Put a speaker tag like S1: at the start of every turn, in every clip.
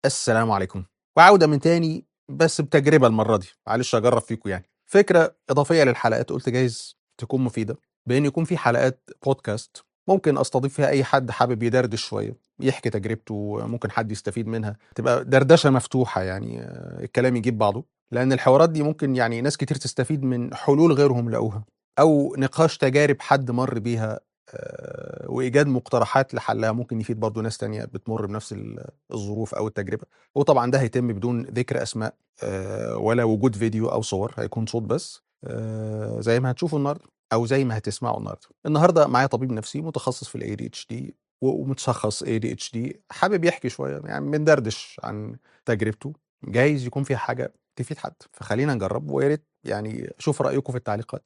S1: السلام عليكم وعودة من تاني بس بتجربة المرة دي معلش أجرب فيكم يعني فكرة إضافية للحلقات قلت جايز تكون مفيدة بإن يكون في حلقات بودكاست ممكن أستضيف فيها أي حد حابب يدردش شوية يحكي تجربته ممكن حد يستفيد منها تبقى دردشة مفتوحة يعني آه، الكلام يجيب بعضه لأن الحوارات دي ممكن يعني ناس كتير تستفيد من حلول غيرهم لقوها أو نقاش تجارب حد مر بيها آه، وايجاد مقترحات لحلها ممكن يفيد برضه ناس تانية بتمر بنفس ال- الظروف او التجربه وطبعا ده هيتم بدون ذكر اسماء آه، ولا وجود فيديو او صور هيكون صوت بس آه، زي ما هتشوفوا النهارده او زي ما هتسمعوا النهارده النهارده معايا طبيب نفسي متخصص في الاي دي اتش دي ومتشخص اي دي اتش دي حابب يحكي شويه يعني بندردش عن تجربته جايز يكون فيها حاجه تفيد حد فخلينا نجرب ويا ريت يعني اشوف رايكم في التعليقات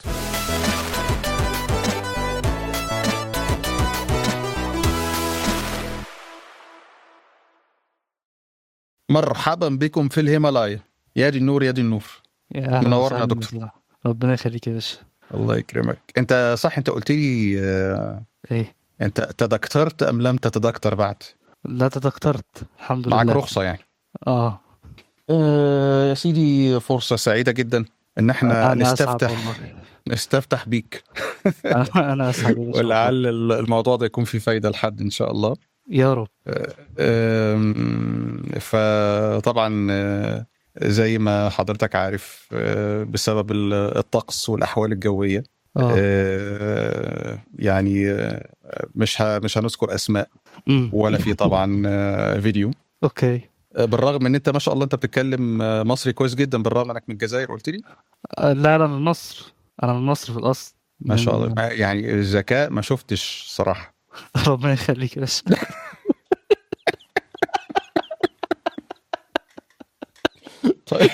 S2: مرحبا بكم في الهيمالايا يا دي النور يا دي النور
S3: يا أهلا
S2: منورنا
S3: وسهلا
S2: يا دكتور.
S3: بالله. ربنا يخليك يا باشا
S2: الله يكرمك انت صح انت قلت لي آه،
S3: ايه
S2: انت تدكترت ام لم تتدكتر بعد
S3: لا تدكترت الحمد
S2: معك
S3: لله
S2: رخصه يعني
S3: اه
S2: آه، يا سيدي فرصه سعيده جدا ان احنا
S3: انا اسعد
S2: نستفتح
S3: والله
S2: نستفتح بيك
S3: انا انا اسعد يا باشا والله.
S2: ولعل ال- الموضوع ده يكون فيه فايده لحد ان شاء الله
S3: يا رب
S2: آم، فطبعا آه، زي ما حضرتك عارف آه، بسبب ال- الطقس والاحوال الجويه
S3: اه
S2: آه، يعني آه، مش ه- مش هنذكر اسماء
S3: أمم.
S2: ولا في طبعا آه، فيديو
S3: اوكي
S2: آه، بالرغم ان انت ما شاء الله انت بتتكلم آه، مصري كويس جدا بالرغم انك من الجزائر قلت لي
S3: آه، لا انا من مصر انا من مصر في الاصل
S2: ما شاء
S3: من-
S2: الله ما- يعني الذكاء ما شفتش صراحه
S3: ربنا يخليك يا باشا
S2: طيب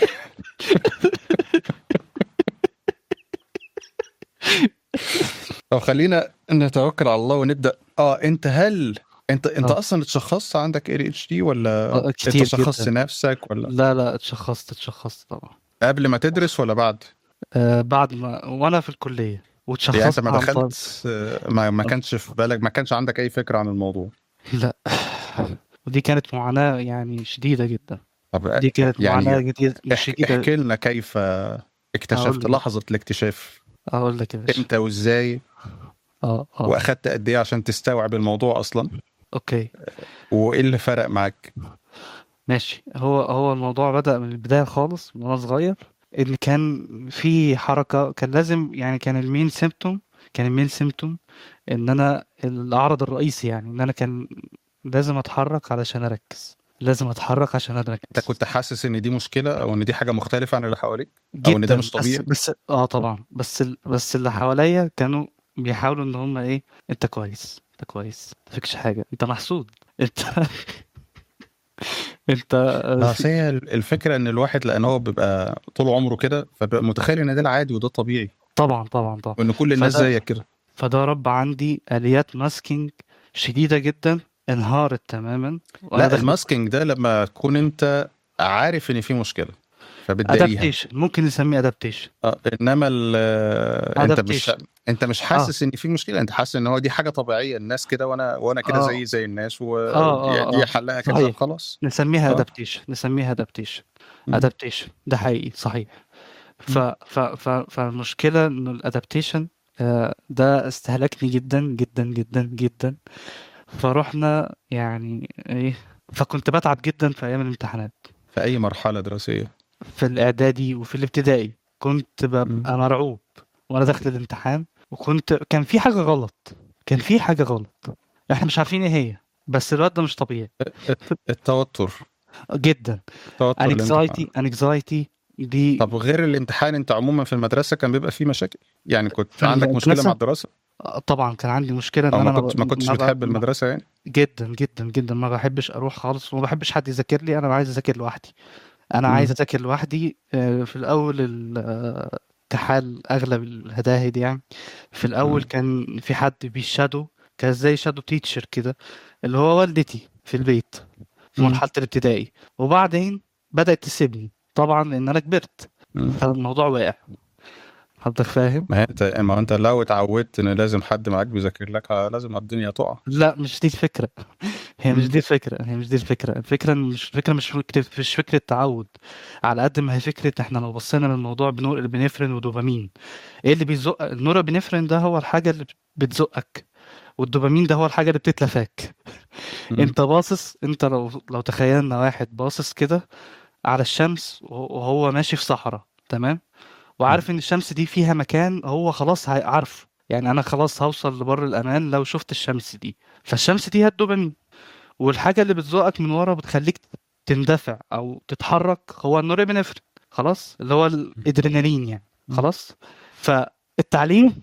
S2: طب خلينا نتوكل على الله ونبدا اه انت هل انت انت
S3: آه.
S2: اصلا اتشخصت عندك اي دي اتش دي ولا
S3: آه،
S2: انت
S3: كتير
S2: شخصت
S3: جدا.
S2: نفسك ولا
S3: لا لا اتشخصت اتشخصت طبعا
S2: قبل ما تدرس ولا بعد؟
S3: آه بعد ما وانا في الكليه
S2: يعني
S3: واتشخصت
S2: انت ما
S3: عن طريق-
S2: دخلت آه، ما ما كانش في بالك ما كانش عندك اي فكره عن الموضوع
S3: لا ودي كانت معاناه يعني شديده جدا
S2: طب
S3: دي كانت
S2: يعني
S3: معاناه جديده مش
S2: احكي,
S3: شديده
S2: احكي لنا كيف
S3: أقول
S2: اكتشفت
S3: لك.
S2: لحظه الاكتشاف
S3: اقول لك يا باشا
S2: امتى وازاي
S3: اه اه
S2: واخدت قد ايه عشان تستوعب الموضوع اصلا
S3: اوكي
S2: وايه اللي فرق معاك
S3: ماشي هو هو الموضوع بدأ من البداية خالص من وانا صغير ان كان في حركة كان لازم يعني كان المين سيمتوم كان المين سيمتوم ان انا العرض الرئيسي يعني ان انا كان لازم اتحرك علشان اركز لازم اتحرك عشان اركز
S2: انت كنت حاسس ان دي مشكله او ان دي حاجه مختلفه عن اللي حواليك او ان ده
S3: جدا
S2: مش طبيعي
S3: بس, بس اه طبعا بس ال... بس اللي حواليا كانوا بيحاولوا ان هم ايه انت كويس انت كويس ما فيكش حاجة انت محسود انت انت
S2: بس هي الفكره ان الواحد لان هو بيبقى طول عمره كده فبيبقى متخيل ان ده العادي وده الطبيعي
S3: طبعا طبعا طبعا
S2: وان كل الناس
S3: فده-
S2: زيك كده
S3: فده رب عندي آليات ماسكينج شديدة جدا انهارت تماما وأنا
S2: لا
S3: داخل
S2: الماسكينج ده لما تكون انت عارف ان في مشكله فبتداريها
S3: ادابتيشن ممكن نسميه ادابتيشن
S2: آه، انما ال- انت مش
S3: Adaptation.
S2: انت مش حاسس ان في مشكله انت حاسس ان هو دي حاجه طبيعيه الناس كده وانا وانا كده
S3: آه.
S2: زي زي الناس
S3: آه، آه.
S2: ودي حلها كده
S3: صحيح.
S2: خلاص
S3: نسميها
S2: آه.
S3: ادابتيشن نسميها ادابتيشن
S2: مم.
S3: ادابتيشن ده حقيقي صحيح ف ف ف فالمشكلة انه الادابتيشن ده استهلكني جدا جدا جدا جدا فرحنا يعني ايه فكنت بتعب جدا في ايام الامتحانات
S2: في اي مرحله دراسيه
S3: في الاعدادي وفي الابتدائي كنت ببقى
S2: مم.
S3: مرعوب وانا داخل الامتحان وكنت كان في حاجه غلط كان في حاجه غلط احنا مش عارفين ايه هي بس الواد ده مش طبيعي
S2: التوتر
S3: جدا
S2: التوتر الامتحان.
S3: انكزايتي انكزايتي دي
S2: طب غير الامتحان انت عموما في المدرسه كان بيبقى فيه مشاكل يعني كنت
S3: في
S2: عندك مشكله
S3: المدرسة؟
S2: مع الدراسه
S3: آه، طبعا كان عندي مشكله ان
S2: او
S3: انا
S2: ما كنتش ما
S3: ب-
S2: كنتش
S3: ب-
S2: بتحب
S3: ما-
S2: المدرسه يعني
S3: جدا جدا جدا ما بحبش اروح خالص وما بحبش حد يذاكر لي انا عايز اذاكر لوحدي انا
S2: مم.
S3: عايز اذاكر لوحدي آه، في الاول ال- آه، كحال اغلب الهداهد يعني في الاول
S2: مم.
S3: كان في حد بيشادو كان زي شادو تيتشر كده اللي هو والدتي في البيت في
S2: مم.
S3: مرحله الابتدائي وبعدين بدات تسيبني طبعا لان انا كبرت
S2: مم.
S3: فالموضوع واقع حضرتك فاهم
S2: ما هي انت ما هو انت لو اتعودت ان لازم حد معاك بيذاكر لك لازم الدنيا تقع
S3: لا مش دي الفكرة هي مش
S2: مم.
S3: دي الفكرة هي مش دي الفكرة الفكرة إن مش الفكرة مش فكرة مش فكرة تعود على قد ما هي فكرة احنا لو بصينا للموضوع بنور البنفرين ودوبامين ايه اللي بيزق النورابينفرين ده هو الحاجة اللي بتزقك والدوبامين ده هو الحاجة اللي بتتلفاك
S2: مم.
S3: انت باصص انت لو لو تخيلنا واحد باصص كده على الشمس وهو ماشي في صحراء تمام وعارف ان الشمس دي فيها مكان هو خلاص هي- عارفه يعني انا خلاص هوصل لبر الامان لو شفت الشمس دي فالشمس دي هي الدوبامين والحاجه اللي بتزقك من ورا بتخليك تندفع او تتحرك هو النورابينفرين خلاص اللي هو الادرينالين يعني خلاص فالتعليم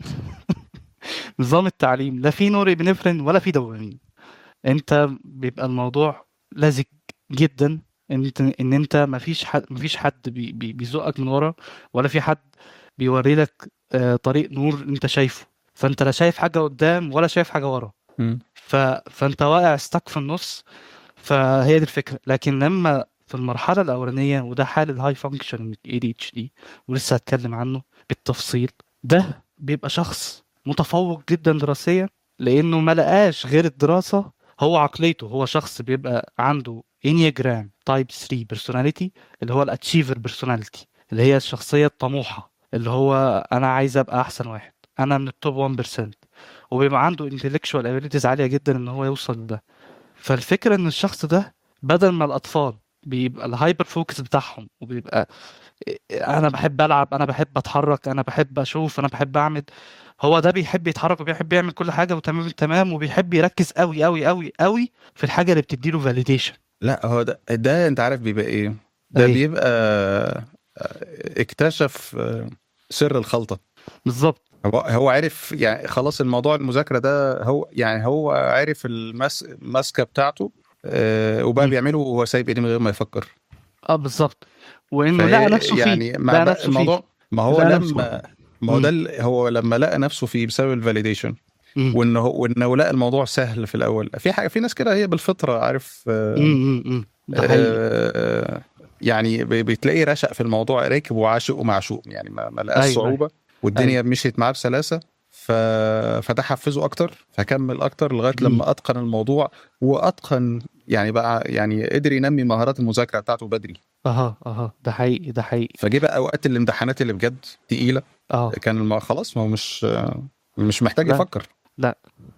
S3: نظام التعليم لا فيه نورابينفرين ولا فيه دوبامين انت بيبقى الموضوع لزج جدا ان انت ان انت مفيش حد مفيش حد بي بي بيزقك من ورا ولا في حد بيوري لك آه، طريق نور انت شايفه فانت لا شايف حاجه قدام ولا شايف حاجه ورا
S2: مم.
S3: ف... فانت واقع ستك في النص فهي دي الفكره لكن لما في المرحله الاولانيه وده حال الهاي فانكشن اي دي اتش دي ولسه هتكلم عنه بالتفصيل ده بيبقى شخص متفوق جدا دراسيا لانه ما لقاش غير الدراسه هو عقليته هو شخص بيبقى عنده انياجرام تايب 3 بيرسوناليتي اللي هو الاتشيفر بيرسوناليتي اللي هي الشخصيه الطموحه اللي هو انا عايز ابقى احسن واحد انا من التوب 1% وبيبقى عنده intellectual abilities عاليه جدا ان هو يوصل لده فالفكره ان الشخص ده بدل ما الاطفال بيبقى الهايبر فوكس بتاعهم وبيبقى انا بحب العب انا بحب اتحرك انا بحب اشوف انا بحب اعمل هو ده بيحب يتحرك وبيحب يعمل كل حاجه وتمام تمام وبيحب يركز قوي قوي قوي قوي في الحاجه اللي بتديله فاليديشن
S2: لا هو ده ده انت عارف بيبقى ايه ده
S3: أيه.
S2: بيبقى آه، اكتشف آه، سر الخلطه
S3: بالظبط
S2: هو هو عرف يعني خلاص الموضوع المذاكره ده هو يعني هو عرف المس- الماسكه بتاعته آه، وبقى
S3: مم.
S2: بيعمله وهو سايب ايديه من غير ما يفكر
S3: اه بالظبط وانه
S2: فهي
S3: لقى نفسه فيه
S2: يعني مع
S3: لقى
S2: بقى
S3: نفسه
S2: الموضوع
S3: فيه
S2: ما هو
S3: لقى نفسه.
S2: لما ما هو
S3: مم.
S2: ده ال- هو لما لقى نفسه فيه بسبب الفاليديشن
S3: مم.
S2: وانه وانه لقى الموضوع سهل في الاول في حاجه في ناس كده هي بالفطره عارف آه،
S3: مم، مم، مم. ده حقيقي
S2: آه، يعني بي- بتلاقيه رشق في الموضوع راكب وعاشق ومعشوق يعني ما, ما لقاش
S3: أيوة،
S2: صعوبه والدنيا مشيت معاه بسلاسه ف... فده حفزه اكتر فكمل اكتر لغايه
S3: مم.
S2: لما اتقن الموضوع واتقن يعني بقى يعني قدر ينمي مهارات المذاكره بتاعته بدري
S3: اها اها ده حقيقي ده حقيقي
S2: فجه بقى اوقات الامتحانات اللي بجد تقيله
S3: اه
S2: كان الم... خلاص ما هو مش مش محتاج
S3: لا.
S2: يفكر
S3: لا.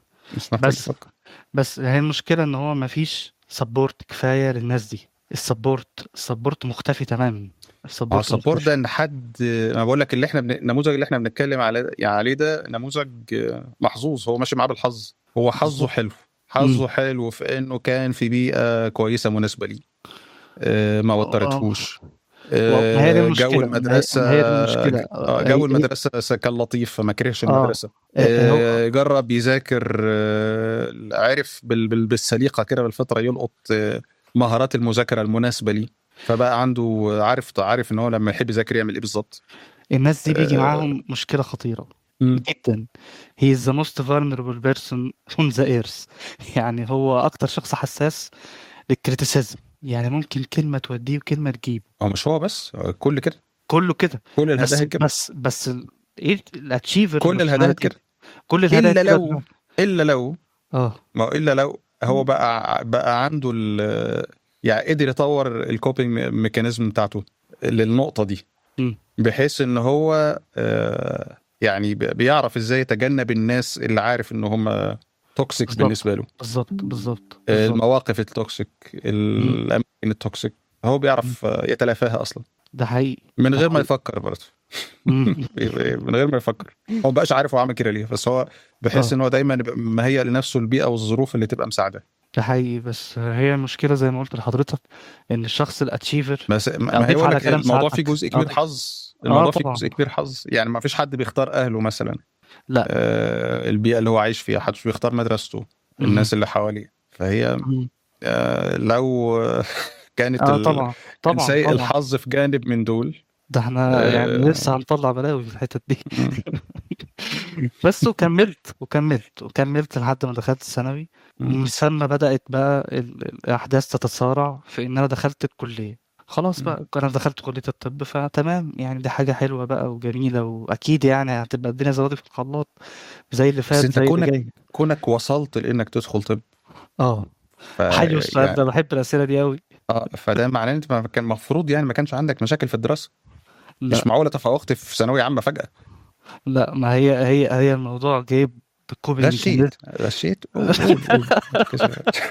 S2: مش محتاج
S3: بس
S2: يفكر
S3: بس هي المشكله ان هو مفيش سبورت كفايه للناس دي السبورت السبورت مختفي تماما
S2: هو
S3: السبورت
S2: السبورت
S3: مختفي.
S2: ده ان حد ما بقول لك اللي احنا بن... النموذج اللي احنا بنتكلم عليه يعني عليه ده نموذج محظوظ هو ماشي معاه بالحظ هو حظه
S3: بالظبط.
S2: حلو حظه حلو في انه كان في بيئه كويسه مناسبه ليه آه، ما وترتهوش آه،
S3: ما هي دي المشكلة.
S2: جو
S3: ما هي-
S2: المدرسه
S3: ما هي دي المشكلة.
S2: آه،
S3: هي-
S2: جو
S3: هي-
S2: المدرسه س- كان لطيف فما كرهش
S3: آه.
S2: المدرسه
S3: آه، هو-
S2: آه، جرب يذاكر آه، عرف بال- بال- بالسليقه كده بالفطره يلقط آه، مهارات المذاكره المناسبه ليه فبقى عنده عارف عارف ان هو لما يحب يذاكر يعمل ايه بالظبط
S3: الناس دي بيجي
S2: آه.
S3: معاهم مشكله خطيره
S2: مم.
S3: جدا he is the most vulnerable person on the earth يعني هو اكتر شخص حساس للكريتيسيزم يعني ممكن كلمه توديه وكلمه تجيب
S2: هو مش هو بس هو كل كده
S3: كله كده
S2: كل
S3: بس
S2: الهداهد كده
S3: بس بس ال- ايه الاتشيفر
S2: كل الهداهد كده
S3: كل الهدايا
S2: الا
S3: كده
S2: لو الا لو
S3: اه
S2: ما هو الا لو هو بقى بقى عنده ال يعني قدر يطور الكوبينج ميكانيزم بتاعته للنقطه دي
S3: مم.
S2: بحيث ان هو آه، يعني بي- بيعرف ازاي يتجنب الناس اللي عارف ان هم توكسيك
S3: بالظبط.
S2: بالنسبه له
S3: بالظبط بالظبط
S2: آه،
S3: بالظبط.
S2: المواقف التوكسيك الاماكن التوكسيك هو بيعرف آه، يتلافاها اصلا
S3: ده حقيقي
S2: من غير ما
S3: حقيقي.
S2: يفكر برضه
S3: مم.
S2: من غير ما يفكر هو ما بقاش عارف هو عامل كده ليه بس هو بحس
S3: آه.
S2: ان هو دايما يبقى مهيئ لنفسه البيئه والظروف اللي تبقى مساعده
S3: ده حقيقي بس هي المشكله زي ما قلت لحضرتك ان الشخص الاتشيفر
S2: بس ما ما هي
S3: أضيف
S2: بقول
S3: على
S2: لك
S3: كلام
S2: الموضوع
S3: سعادتك.
S2: فيه جزء كبير
S3: آه.
S2: حظ الموضوع فيه
S3: طبعاً.
S2: جزء كبير حظ يعني ما فيش حد بيختار اهله مثلا
S3: لا.
S2: آه البيئه اللي هو عايش فيها حدش بيختار مدرسته الناس اللي حواليه فهي
S3: مم.
S2: آه لو كانت
S3: اه
S2: ال-
S3: طبعا
S2: كان
S3: طبعا
S2: سيء
S3: طبعا
S2: الحظ في جانب من دول
S3: ده احنا يعني
S2: آه.
S3: لسه هنطلع بلاوي في الحتت دي بس وكملت وكملت وكملت لحد ما دخلت الثانوي
S2: مم.
S3: ومن ثم بدأت بقى ال- الأحداث تتسارع في إن أنا دخلت الكلية خلاص
S2: مم.
S3: بقى انا دخلت كليه الطب فتمام يعني دي حاجه حلوه بقى وجميله واكيد يعني هتبقى الدنيا زبادي في الخلاط زي اللي فات
S2: انت
S3: زي اللي
S2: كونك-
S3: جاي
S2: كونك وصلت لانك تدخل طب
S3: اه
S2: ف...
S3: حلو السؤال
S2: يعني-
S3: ده بحب الاسئله دي قوي
S2: اه فده معناه ان انت ما كان المفروض يعني ما كانش عندك مشاكل في الدراسه
S3: لا
S2: مش معقوله تفوقت في ثانويه عامه فجاه
S3: لا ما هي هي هي الموضوع جايب بالكوبي
S2: غشيت غشيت قول- قول- قول. ما تتكسفش.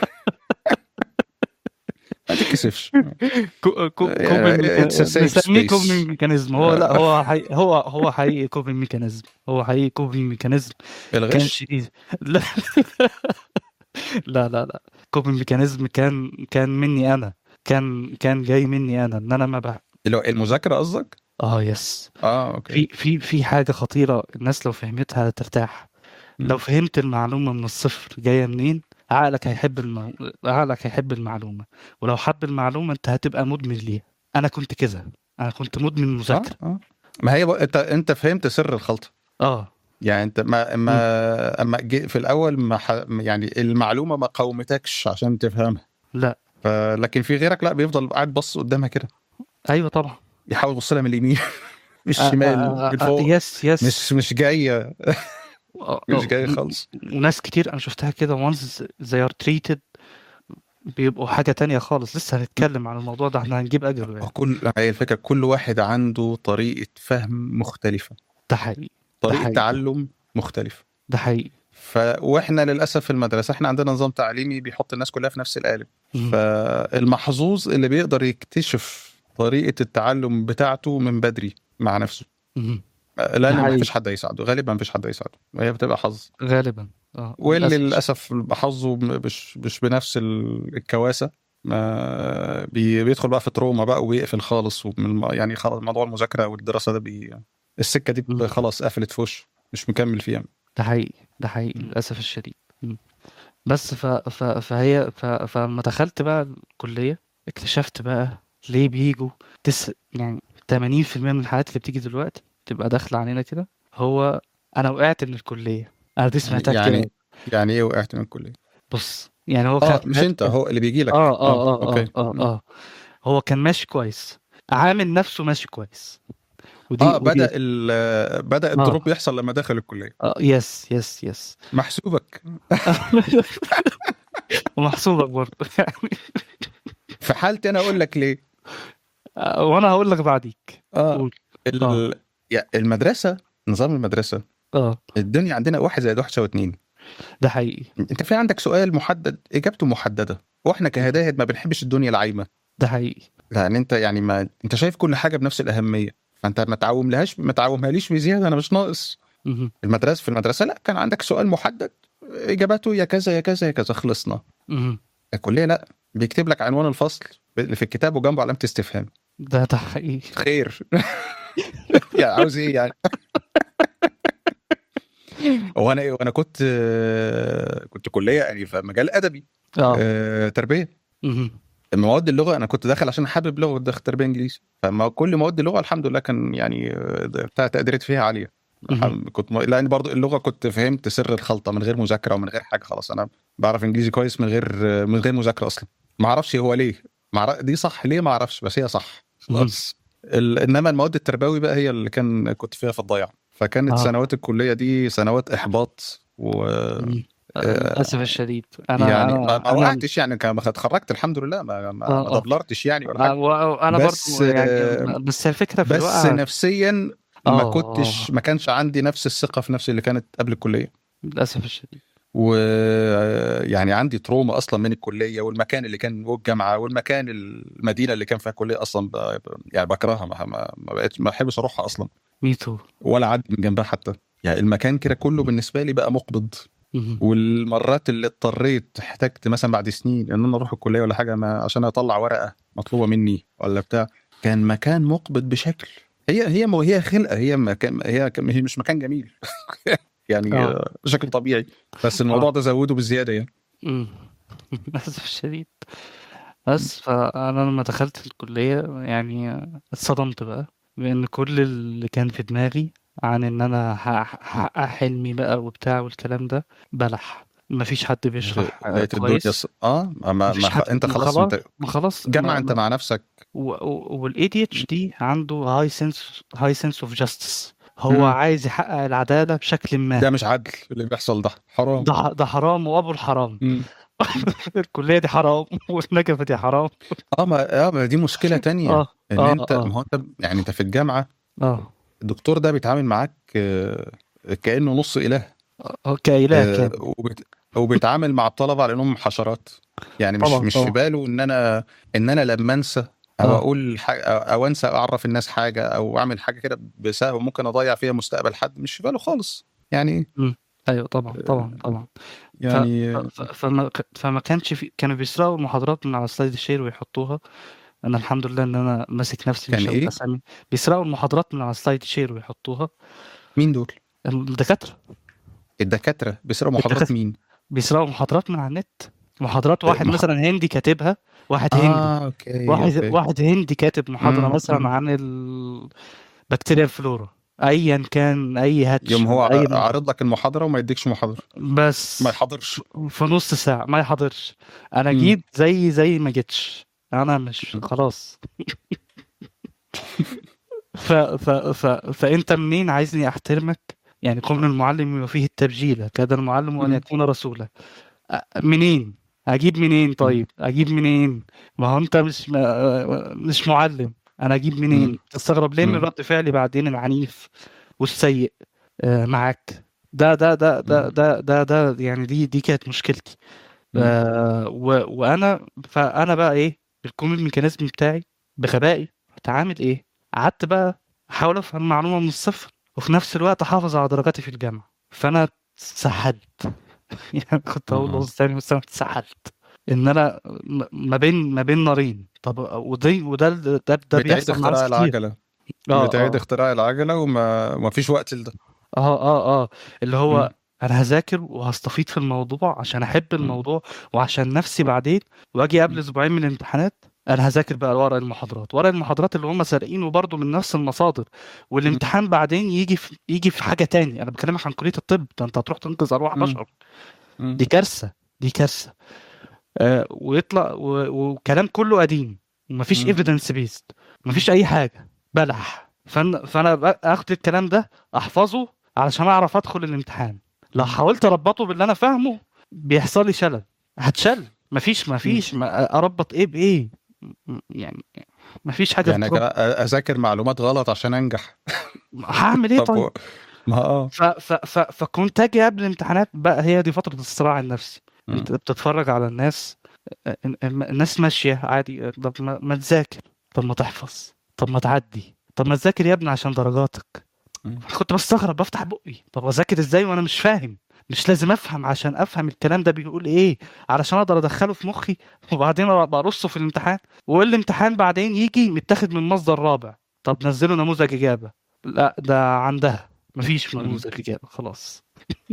S2: ما تتكسفش
S3: كوبي
S2: It's a safe
S3: نسميه
S2: space.
S3: كوبي ميكانيزم هو لا هو حقيقي هو هو حقيقي كوبي ميكانيزم هو حقيقي كوبي ميكانيزم كان
S2: الغش
S3: شديد لا لا لا لا كوبي ميكانيزم كان كان مني انا كان كان جاي مني انا ان انا ما بح...
S2: اللي هو المذاكره قصدك؟
S3: اه يس
S2: اه اوكي
S3: في في في حاجه خطيره الناس لو فهمتها هترتاح لو فهمت المعلومه من الصفر جايه منين عقلك هيحب الم... عقلك هيحب المعلومه ولو حب المعلومه انت هتبقى مدمن ليها انا كنت كده انا كنت مدمن
S2: آه،
S3: مذاكره
S2: آه. ما هي بقى انت انت فهمت سر الخلطه
S3: اه
S2: يعني انت ما ما اما جي في الاول ما ح... يعني المعلومه ما قومتكش عشان تفهمها
S3: لا
S2: ف... لكن في غيرك لا بيفضل قاعد بص قدامها كده
S3: ايوه طبعا
S2: يحاول يبص لها من اليمين من
S3: آه،
S2: الشمال
S3: آه، آه،
S2: من
S3: آه،
S2: فوق
S3: يس يس
S2: مش مش جايه
S3: آه،
S2: مش
S3: آه،
S2: جايه خالص
S3: وناس كتير انا شفتها كده once they are treated بيبقوا حاجة تانية خالص لسه هنتكلم عن الموضوع ده احنا هنجيب اجله يعني
S2: كل هي الفكره كل واحد عنده طريقه فهم مختلفه
S3: ده حقيقي
S2: طريقه
S3: حقيقي.
S2: تعلم مختلفه
S3: ده حقيقي
S2: ف واحنا للاسف في المدرسه احنا عندنا نظام تعليمي بيحط الناس كلها في نفس القالب
S3: مم.
S2: فالمحظوظ اللي بيقدر يكتشف طريقه التعلم بتاعته من بدري مع نفسه
S3: مم.
S2: لان ما
S3: حقيقي.
S2: فيش حد هيساعده غالبا ما فيش حد هيساعده وهي بتبقى حظ
S3: غالبا اه
S2: واللي
S3: للأسف.
S2: للاسف حظه مش مش بنفس ال- الكواسه ما بي- بيدخل بقى في تروما بقى ويقفل خالص ومن الم- يعني خلاص موضوع المذاكره والدراسه ده بي السكه دي
S3: مم.
S2: خلاص قفلت في وشه مش مكمل فيها
S3: ده حقيقي ده حقيقي للأسف الشديد مم. بس ف... ف... فهي ف... فلما دخلت بقى الكلية اكتشفت بقى ليه بيجوا تس... يعني 80% من الحالات اللي بتيجي دلوقتي تبقى داخلة علينا كده هو أنا وقعت من الكلية أنا دي سمعتها كتير
S2: يعني
S3: أوي.
S2: يعني ايه وقعت من الكليه؟
S3: بص يعني هو
S2: اه
S3: كان
S2: مش انت هو اللي بيجي لك
S3: اه اه اه اه
S2: اوكي
S3: اه اه هو كان ماشي كويس عامل نفسه ماشي كويس ودي
S2: اه
S3: ودي-
S2: بدا ال- بدا الدروب يحصل لما دخل الكليه
S3: اه يس يس يس
S2: محسوبك
S3: ومحسوبك برضه يعني
S2: في حالتي انا اقول لك ليه
S3: آه، وانا هقول لك بعديك
S2: اه
S3: قول.
S2: ال-
S3: آه.
S2: يا- المدرسه نظام المدرسه
S3: اه
S2: الدنيا عندنا واحد زائد واحد يساوي اتنين
S3: ده حقيقي
S2: انت في عندك سؤال محدد اجابته محدده واحنا كهداهد ما بنحبش الدنيا العايمه
S3: ده حقيقي
S2: لان انت يعني ما انت شايف كل حاجه بنفس الاهميه فانت ما تعوم لهاش ما تعومها ليش بزياده انا مش ناقص
S3: مهم.
S2: المدرسه في المدرسه لا كان عندك سؤال محدد اجابته يا كذا يا كذا يا كذا خلصنا
S3: مهم.
S2: الكليه لا بيكتب لك عنوان الفصل اللي في الكتاب وجنبه علامه استفهام
S3: ده ده حقيقي
S2: خير يعني عاوز ايه يعني هو انا وانا كنت كنت كليه يعني في مجال ادبي
S3: اه
S2: آه، تربيه
S3: مهم.
S2: مواد اللغه انا كنت داخل عشان حابب لغه داخل تربيه انجليزي فما كل مواد اللغه الحمد لله كان يعني آه، بتاع تقديرات فيها عاليه
S3: مهم.
S2: كنت م... لان برضو اللغه كنت فهمت سر الخلطه من غير مذاكره ومن غير حاجه خلاص انا بعرف انجليزي كويس من غير من غير مذاكره اصلا ما اعرفش هو ليه معرف... دي صح ليه ما اعرفش بس هي صح خلاص ال... انما المواد التربوي بقى هي اللي كان كنت فيها في الضياع فكانت
S3: آه.
S2: آه. سنوات الكليه دي سنوات احباط و
S3: مهم.
S2: آه،
S3: للاسف الشديد انا
S2: يعني
S3: انا
S2: ما, ما
S3: أنا-
S2: وقعتش يعني كان ما اتخرجت الحمد لله ما ما,
S3: آه،
S2: ما
S3: آه.
S2: دبلرتش يعني ولا
S3: آه،
S2: حاجه
S3: و- انا
S2: بس،
S3: برضو يعني
S2: آه،
S3: بس الفكره في
S2: بس
S3: الوقعه
S2: نفسيا ما
S3: آه،
S2: كنتش
S3: آه.
S2: ما كانش عندي نفس الثقه في نفسي اللي كانت قبل الكليه
S3: للاسف الشديد
S2: و يعني عندي تروما اصلا من الكليه والمكان اللي كان والجامعه والمكان المدينه اللي كان فيها الكليه اصلا ب... يعني بكرهها ما ما ما بقتش ما بحبش اروحها اصلا
S3: ميتو
S2: ولا اعدي من جنبها حتى يعني المكان كده كله بالنسبه لي بقى مقبض والمرات اللي اضطريت احتجت مثلا بعد سنين ان انا اروح الكليه ولا حاجه ما عشان اطلع ورقه مطلوبه مني ولا بتاع كان مكان مقبض بشكل هي هي مو هي خلقه هي مكان هي هي مش مكان جميل يعني
S3: آه.
S2: آه. بشكل طبيعي بس الموضوع
S3: آه.
S2: ده زوده بالزياده يعني
S3: مم. للأسف الشديد بس فأنا لما دخلت الكلية يعني اتصدمت بقى بأن كل اللي كان في دماغي عن إن أنا هح- هحقق حلمي بقى وبتاع والكلام ده بلح مفيش حد بيشرح آه،
S2: لقيت الدنيا
S3: كويس
S2: ص- اه ما, ما
S3: مفيش حد
S2: انت
S3: ما
S2: خلاص
S3: خلاص
S2: انت
S3: ما خلاص
S2: جمع
S3: ما-
S2: انت
S3: ما-
S2: مع نفسك
S3: والاي دي اتش دي عنده هاي سنس هاي سنس اوف جاستس هو
S2: مم.
S3: عايز يحقق العداله بشكل ما
S2: ده مش عدل اللي بيحصل ده حرام
S3: ده ح- ده حرام وابو الحرام
S2: مم.
S3: الكليه دي حرام والنجفه دي حرام
S2: اه ما اه ما دي مشكله تانية
S3: اه
S2: ان
S3: اه
S2: انت
S3: اه
S2: ما هو انت يعني انت في الجامعه
S3: اه
S2: الدكتور ده بيتعامل معاك آه، كانه نص اله
S3: اه كاله
S2: آه،
S3: كان
S2: وبت... وبيتعامل مع الطلبه على انهم حشرات يعني مش
S3: طبعا
S2: مش في
S3: طبعا
S2: باله ان انا ان انا لما انسى او
S3: اه
S2: اقول حاجة او انسى اعرف الناس حاجه او اعمل حاجه كده بسبب ممكن اضيع فيها مستقبل حد مش في باله خالص يعني
S3: مم. ايوه طبعا طبعا طبعا ف...
S2: يعني
S3: ف... فما فما كانش في كانوا بيسرقوا المحاضرات من على سلايد الشير ويحطوها انا الحمد لله ان انا ماسك نفسي
S2: كان
S3: مش هقول
S2: ايه
S3: اسامي بيسرقوا المحاضرات من على سلايد شير ويحطوها
S2: مين دول
S3: الدكاتره
S2: الدكاتره بيسرقوا محاضرات
S3: الدكاتره
S2: مين
S3: بيسرقوا محاضرات من على النت محاضرات
S2: آه،
S3: واحد
S2: مح...
S3: مثلا هندي كاتبها واحد هندي
S2: اه اوكي
S3: واحد
S2: اوكي
S3: واحد هندي كاتب محاضرة
S2: مم.
S3: مثلا
S2: مم.
S3: عن البكتيريا الفلورا ايا كان اي هاتش
S2: يوم هو
S3: ولا اي
S2: ع- عارض لك المحاضره وما يديكش محاضره ما
S3: بس
S2: يحضرش
S3: في نص ساعة ما يحضرش انا
S2: مم.
S3: جيت زي زي ما جيتش انا مش خلاص ف ف ف فانت منين عايزني احترمك يعني قول المعلم وفيه التبجيل كاد المعلم ان
S2: مم.
S3: يكون رسولا أ- منين اجيب منين
S2: مم.
S3: طيب اجيب منين ما هو انت مش ما مش معلم انا اجيب منين
S2: مم.
S3: تستغرب ليه من
S2: مم.
S3: رد فعلي بعدين العنيف والسيء آه، معاك ده ده ده ده
S2: مم.
S3: ده ده, ده يعني دي دي كانت مشكلتي
S2: مم.
S3: آه، و- وانا فانا بقى ايه الكومي الميكانيزم بتاعي بغبائي كنت عامل ايه قعدت بقى احاول افهم المعلومه من الصفر وفي نفس الوقت احافظ على درجاتي في الجامعه فانا اتسحلت يعني كنت اقول
S2: اها
S3: لغز تاني بس انا اتسحلت ان انا م- ما بين ما بين نارين طب ودي وده ده ده
S2: بتعيد
S3: بيحصل مع ناس
S2: اختراع
S3: كتير
S2: العجله
S3: اه
S2: بتعيد
S3: اه
S2: اختراع العجله وما ما فيش وقت لده
S3: اه اه اه اللي
S2: مم.
S3: هو انا هذاكر وهستفيد في الموضوع عشان احب
S2: مم.
S3: الموضوع وعشان نفسي بعدين واجي قبل
S2: مم.
S3: اسبوعين من الامتحانات انا هذاكر بقى ورق المحاضرات ورق المحاضرات اللي هم سارقينه برضه من نفس المصادر
S2: مم.
S3: والامتحان بعدين يجي في يجي في حاجه تاني انا بكلمك عن كليه الطب ده انت هتروح تنقذ ارواح
S2: مم.
S3: بشر
S2: مم.
S3: دي كارثه دي كارثه آه ويطلع و- وكلام كله قديم ومفيش
S2: مم.
S3: ايفيدنس بيست مفيش اي حاجه بلح فانا فانا بقى اخد الكلام ده احفظه علشان اعرف ادخل الامتحان لو
S2: مم.
S3: حاولت اربطه باللي انا فاهمه بيحصل لي شلل هتشل مفيش
S2: مم.
S3: مفيش ما اربط ايه بايه م- يعني مفيش حاجه
S2: يعني
S3: تتربط
S2: أجا- اذاكر معلومات غلط عشان انجح
S3: هعمل ايه
S2: طب
S3: طيب
S2: و- ما اه
S3: ف ف ف فكنت اجي قبل الامتحانات بقى هي دي فتره الصراع النفسي
S2: مم.
S3: انت بتتفرج على الناس ال- ال- الناس ماشيه عادي طب ما, ما تذاكر طب ما تحفظ طب ما تعدي طب ما تذاكر يا ابني عشان درجاتك
S2: مم.
S3: كنت بستغرب بفتح بقي طب اذاكر ازاي وانا مش فاهم مش لازم افهم عشان افهم الكلام ده بيقول ايه علشان اقدر ادخله في مخي وبعدين برصه في الامتحان والامتحان بعدين يجي متاخد من مصدر رابع طب نزلوا نموذج اجابه لا ده عندها مفيش
S2: مم.
S3: نموذج اجابه خلاص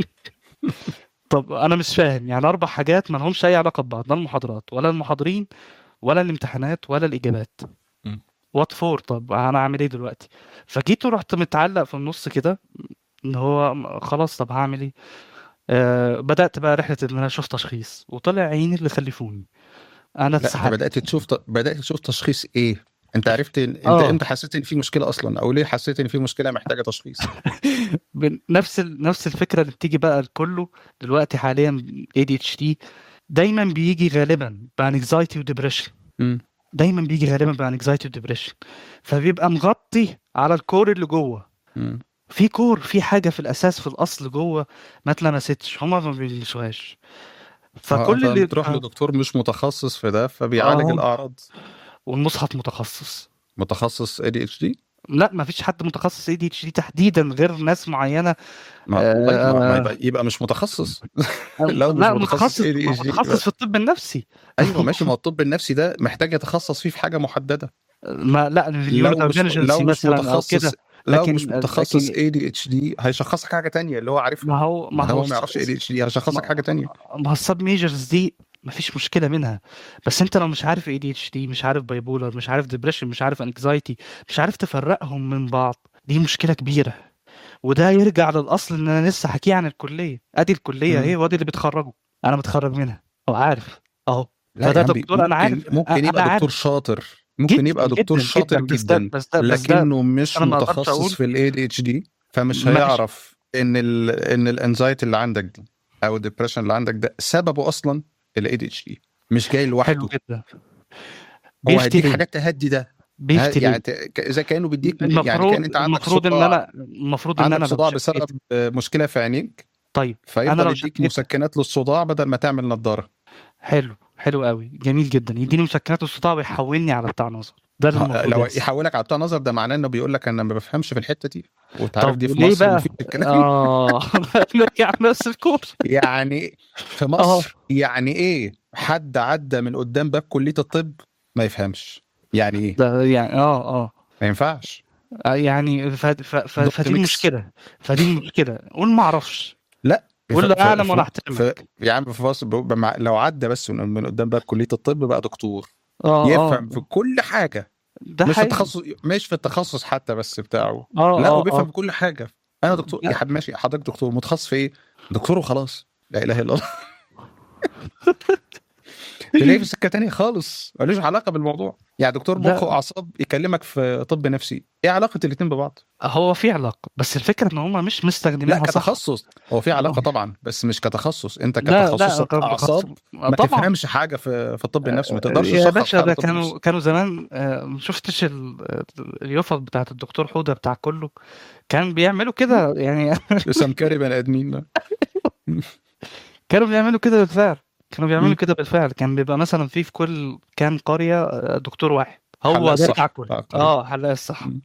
S3: طب انا مش فاهم يعني اربع حاجات ما لهمش اي علاقه ببعض لا المحاضرات ولا المحاضرين ولا الامتحانات ولا الاجابات
S2: مم.
S3: وات فور طب انا اعمل ايه دلوقتي فجيت ورحت متعلق في النص كده ان هو م- خلاص طب هعمل ايه آه بدات بقى رحله ان انا اشوف تشخيص وطلع عيني اللي خلفوني انا
S2: لا انت
S3: اتسحلت
S2: بدات تشوف ت... بدات تشوف تشخيص ايه انت عرفت إن- انت
S3: اه
S2: امتى حسيت ان في مشكله اصلا او ليه حسيت ان في مشكله محتاجه تشخيص
S3: بن- نفس ال... نفس الفكره اللي بتيجي بقى لكله دلوقتي حاليا ADHD دايما بيجي غالبا بانكزايتي وديبريشن
S2: مم.
S3: دايما بيجي غالبا بانكزايتي وديبريشن فبيبقى مغطي على الكور اللي جوه
S2: مم.
S3: في كور في حاجه في الاساس في الاصل جوه ما اتلمستش هما ما بيلمسوهاش
S2: اه
S3: فكل اللي
S2: فبتروح لدكتور مش متخصص في ده فبيعالج
S3: اه
S2: الاعراض
S3: والمصحف متخصص
S2: متخصص اي دي اتش دي
S3: لا ما فيش حد متخصص اي دي اتش دي تحديدا غير ناس معينه
S2: ما والله ما, ما
S3: آه
S2: يبقى, يبقى مش متخصص لو مش
S3: لا
S2: متخصص
S3: متخصص
S2: اي دي اتش دي
S3: متخصص في الطب النفسي
S2: ايوه ماشي ما هو الطب النفسي ده محتاج يتخصص فيه في حاجه محدده
S3: ما لا
S2: لو
S3: النيورو
S2: مش
S3: دايفرجنسي
S2: لو مش
S3: مثلا او
S2: متخصص
S3: كده
S2: لو
S3: لكن
S2: مش متخصص
S3: لكن
S2: اي دي اتش دي هيشخصك حاجه تانية اللي هو عارفها
S3: ما هو ما
S2: ما
S3: هو
S2: هو ما يعرفش اي دي اتش دي هيشخصك حاجه تانية
S3: ما هو السب ميجرز دي مفيش مشكله منها بس انت لو مش عارف اي دي اتش دي مش عارف بايبولر مش عارف ديبريشن مش عارف انكزايتي مش عارف تفرقهم من بعض دي مشكله كبيره وده يرجع للاصل ان انا لسه حكيه عن الكليه ادي الكليه
S2: مم.
S3: اهي وادي اللي بتخرجه انا متخرج منها او عارف اهو
S2: لا
S3: فده
S2: يا عم
S3: دكتور انا عارف
S2: ممكن ممكن
S3: انا
S2: يبقى دكتور
S3: عارف
S2: شاطر ممكن
S3: جداً،
S2: يبقى دكتور
S3: جداً،
S2: شاطر
S3: جداً، بس ده-
S2: جدا
S3: بس ده- بس ده
S2: لكنه مش
S3: أنا ما أقدرش
S2: متخصص
S3: أقول-
S2: في الاي دي اتش دي فمش
S3: ماشي.
S2: هيعرف ان ال ان الانزايتي اللي عندك دي او الدبريشن اللي عندك ده سببه اصلا الاي دي اتش دي مش جاي
S3: حلو
S2: لوحده
S3: جدا
S2: هو هيديك
S3: بيفتري
S2: حاجات تهدي ده
S3: بيفتري
S2: يعني ت- ك- اذا كانوا بيديك يعني
S3: المفروض
S2: كان انت عندك
S3: المفروض ان
S2: صداع
S3: انا المفروض ان
S2: عندك
S3: انا
S2: صداع
S3: لو
S2: بسبب
S3: شكيت
S2: آه، مشكله في عينيك
S3: طيب
S2: فيفضل
S3: لو
S2: يديك
S3: شكيت-
S2: مسكنات للصداع بدل ما تعمل نظاره
S3: حلو حلو قوي جميل جدا يديني مسكنات الصداع ويحولني على بتاع نظر ده اللي المفروض
S2: لو
S3: يحصل.
S2: يحولك على بتاع نظر ده معناه انه بيقول لك انا ما بفهمش في الحته دي وتعرف
S3: طب
S2: دي في
S3: ليه
S2: مصر
S3: بقى
S2: مفيش الكلام ده.
S3: اه نرجع نفس الكورس
S2: يعني في مصر يعني ايه حد عدى من قدام باب كليه الطب ما يفهمش يعني ايه
S3: ده يعني اه اه
S2: ما ينفعش
S3: آه، يعني ف... ف... ف...
S2: دكتور
S3: فدي
S2: ميكس.
S3: المشكله فدي المشكله قول ما اعرفش
S2: لا
S3: قول له
S2: ف-
S3: اعلم
S2: ف-
S3: وانا
S2: ف-
S3: احترمك
S2: يا عم في مصر ب- بمع- لو عدى بس من من قدام باب كليه الطب بقى دكتور
S3: اه
S2: يفهم
S3: اه
S2: في كل حاجه
S3: ده
S2: مش في
S3: حقيقي.
S2: التخصص مش في التخصص حتى بس بتاعه
S3: اه
S2: لا هو
S3: اه
S2: بيفهم
S3: اه
S2: في كل حاجه انا دكتور
S3: لا.
S2: يا حبيبي ماشي حضرتك دكتور متخصص في ايه دكتور وخلاص لا اله الا الله تلاقيه في سكه تانية خالص ملوش علاقه بالموضوع يعني دكتور
S3: لا.
S2: مخ واعصاب يكلمك في طب نفسي ايه علاقه الاثنين ببعض
S3: هو في علاقه بس الفكره ان هم مش
S2: لا
S3: مستخدمينها صح
S2: كتخصص هو في علاقه طبعا بس مش كتخصص انت
S3: لا لا
S2: كتخصص
S3: غير
S2: اعصاب
S3: بخص-
S2: ما
S3: طبعا
S2: تفهمش حاجه في في الطب النفسي ما تقدرش
S3: يا
S2: تشخص
S3: باشا
S2: حاجه
S3: ده
S2: في الطب النفسي
S3: كانوا كانوا زمان آه، ما شفتش ال- اليوفط بتاعت الدكتور حوده بتاع كله كان بيعملوا كده يعني
S2: سمكري بني ادمين
S3: كانوا بيعملوا كده بالفعل كانوا بيعملوا
S2: مم.
S3: كده بالفعل كان بيبقى مثلا في في كل كام قريه آه، دكتور واحد هو
S2: حلاق
S3: ده
S2: الصح
S3: بتاع كل
S2: بتاع القرية.
S3: اه حلاق الصح
S2: مم.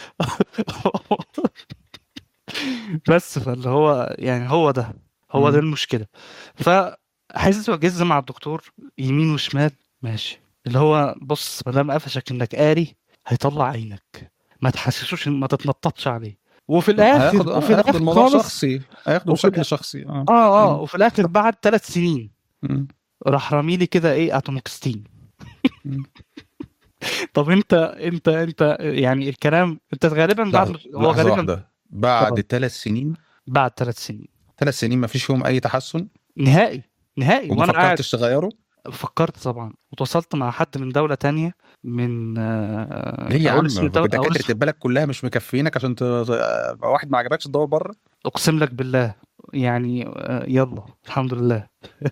S3: بس فاللي هو يعني هو ده هو ده
S2: مم.
S3: المشكله فحاسس وجز مع الدكتور يمين وشمال ماشي اللي هو بص ما دام قفشك انك قاري هيطلع عينك ما تحسسوش إن- ما تتنططش عليه وفي الاخر
S2: هياخد
S3: وفي
S2: هياخد
S3: الاخر
S2: الموضوع
S3: خالص
S2: شخصي هياخده
S3: وفي
S2: بشكل
S3: الآ-
S2: شخصي اه
S3: اه اه
S2: مم.
S3: وفي الاخر بعد ثلاث سنين
S2: مم.
S3: راح رامي لي كده ايه اتوموكستين
S2: مم.
S3: طب انت انت انت يعني الكلام انت غالبا بعد
S2: لحظه
S3: هو
S2: لحظه
S3: غالبا
S2: واحده بعد
S3: اتفضل.
S2: ثلاث سنين
S3: بعد ثلاث سنين
S2: ثلاث سنين ما فيش فيهم اي تحسن
S3: نهائي نهائي
S2: وما
S3: وانا قاعد
S2: فكرتش تغيره
S3: فكرت طبعا وتواصلت مع حد من دولة تانية من آه،
S2: ليه يا
S3: أقول
S2: عم
S3: اسم الدولة أقول
S2: دكاتره
S3: اسم
S2: البلد كلها مش مكفينك عشان ت- تبقى واحد ما عجبكش تدور بره
S3: أقسم لك بالله يعني آه، يلا الحمد لله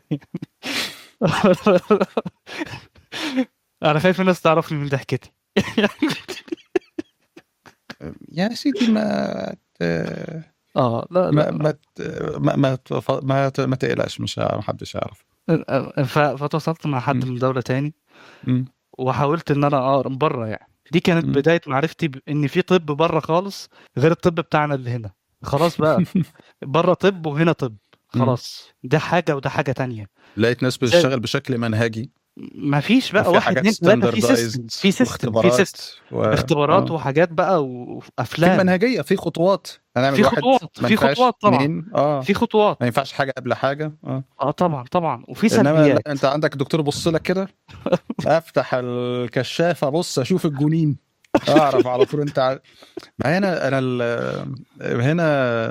S3: أنا خايف الناس تعرفني من ضحكتي
S2: يا سيدي ما ت...
S3: اه لا
S2: ما
S3: لا
S2: ما ت- ما ما, تف- ما, ت- ما تقلقش مش ه- ما حدش يعرف
S3: ف- فتواصلت مع حد
S2: م.
S3: من دولة تاني
S2: مم.
S3: وحاولت ان انا اه بره يعني دي كانت
S2: م.
S3: بداية معرفتي بان في طب بره خالص غير الطب بتاعنا اللي هنا خلاص بقى بره طب وهنا طب
S2: م.
S3: خلاص ده حاجة وده حاجة تانية
S2: لقيت ناس بتشتغل بشكل منهجي
S3: ما فيش بقى
S2: وفي
S3: واحد
S2: حاجات
S3: اتنين تلاتة في سيستم
S2: ستاندردايزد
S3: في سيستم في
S2: واختبارات
S3: سيستم
S2: و...
S3: اختبارات
S2: آه.
S3: وحاجات بقى
S2: في
S3: وافلام
S2: منهجيه في خطوات هنعمل
S3: في
S2: واحد
S3: خطوات
S2: ما
S3: في
S2: ينفعش
S3: خطوات طبعا
S2: اتنين اه
S3: في خطوات
S2: ما ينفعش حاجه قبل حاجه اه
S3: اه طبعا طبعا وفي
S2: انما
S3: سلبيات
S2: لا انت عندك الدكتور يبص لك كده افتح الكشافه ابص اشوف الجنين اعرف على طول انت ع... ما هنا انا ال... هنا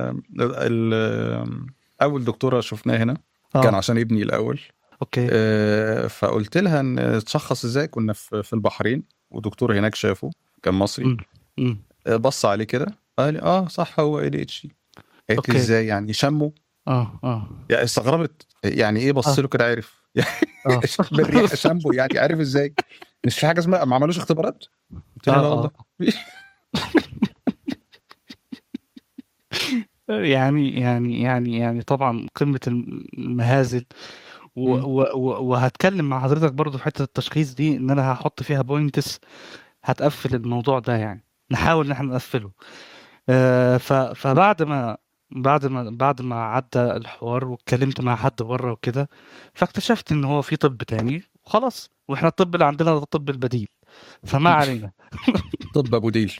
S2: ال... اول دكتوره شفناها هنا
S3: اه
S2: كان عشان ابني الاول
S3: اوكي
S2: آه، فقلت لها ان تشخص ازاي كنا في في البحرين ودكتور هناك شافه كان مصري
S3: مم. مم.
S2: آه، بص عليه كده قال لي اه صح هو اي دي اتش دي قالت
S3: أوكي.
S2: لي ازاي يعني شمه
S3: اه اه
S2: يعني استغربت يعني ايه بص
S3: آه.
S2: له كده عرف
S3: اه
S2: بالريحه شامبو يعني عارف ازاي مش في حاجه اسمها ما عملوش اختبارات قلت لها لا
S3: اه
S2: والله
S3: اه يعني يعني يعني يعني طبعا قمة المهازل و
S2: مم.
S3: و و وهتكلم مع حضرتك برضو في حتة التشخيص دي ان انا هحط فيها بوينتس هتقفل الموضوع ده يعني نحاول ان احنا نقفله آه ف فبعد ما بعد ما بعد ما عدى الحوار واتكلمت مع حد بره وكده فاكتشفت ان هو في طب تاني وخلاص واحنا الطب اللي عندنا ده الطب البديل فما علينا
S2: طب ابو ديل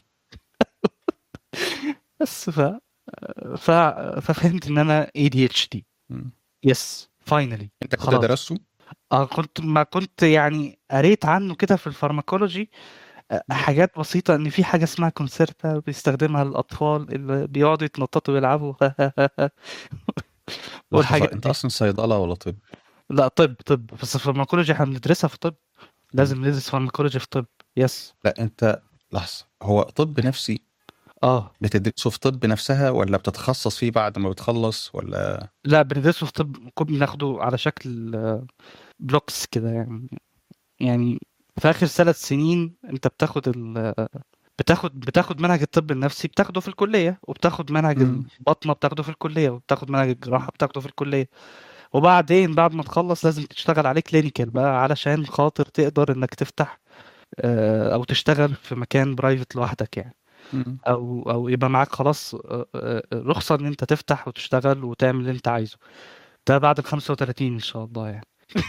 S3: بس ف... ف... ففهمت ان انا ADHD
S2: مم.
S3: يس فاينلي
S2: انت كنت
S3: خلاص
S2: درسته
S3: اه كنت ما كنت يعني قريت عنه كده في الفارماكولوجي آه، حاجات بسيطة ان في حاجة اسمها كونسيرتا بيستخدمها الاطفال اللي بيقعدوا يتنططوا ويلعبوا
S2: لحظه
S3: والحاجات
S2: انت
S3: دي
S2: اصلا صيدله ولا طب
S3: لا طب طب بس الفارماكولوجي احنا بندرسها في طب لازم ندرس فارماكولوجي في طب يس
S2: لا انت لحظه هو طب نفسي
S3: اه
S2: بتدرسه في طب نفسها ولا بتتخصص فيه بعد ما بتخلص ولا
S3: لا بندرسه في طب كنا بناخده على شكل آه، بلوكس كده يعني يعني في اخر ثلاث سنين انت بتاخد ال بتاخد بتاخد منهج الطب النفسي بتاخده في الكليه وبتاخد منهج
S2: مم.
S3: البطنه بتاخده في الكليه وبتاخد منهج الجراحه بتاخده في الكليه وبعدين بعد ما تخلص لازم تشتغل عليه كلينيكال بقى علشان خاطر تقدر انك تفتح آه، او تشتغل في مكان برايفت لوحدك يعني او او يبقى معاك خلاص آه، آه، رخصه ان انت تفتح وتشتغل وتعمل اللي انت عايزه ده بعد ال 35 ان شاء الله يعني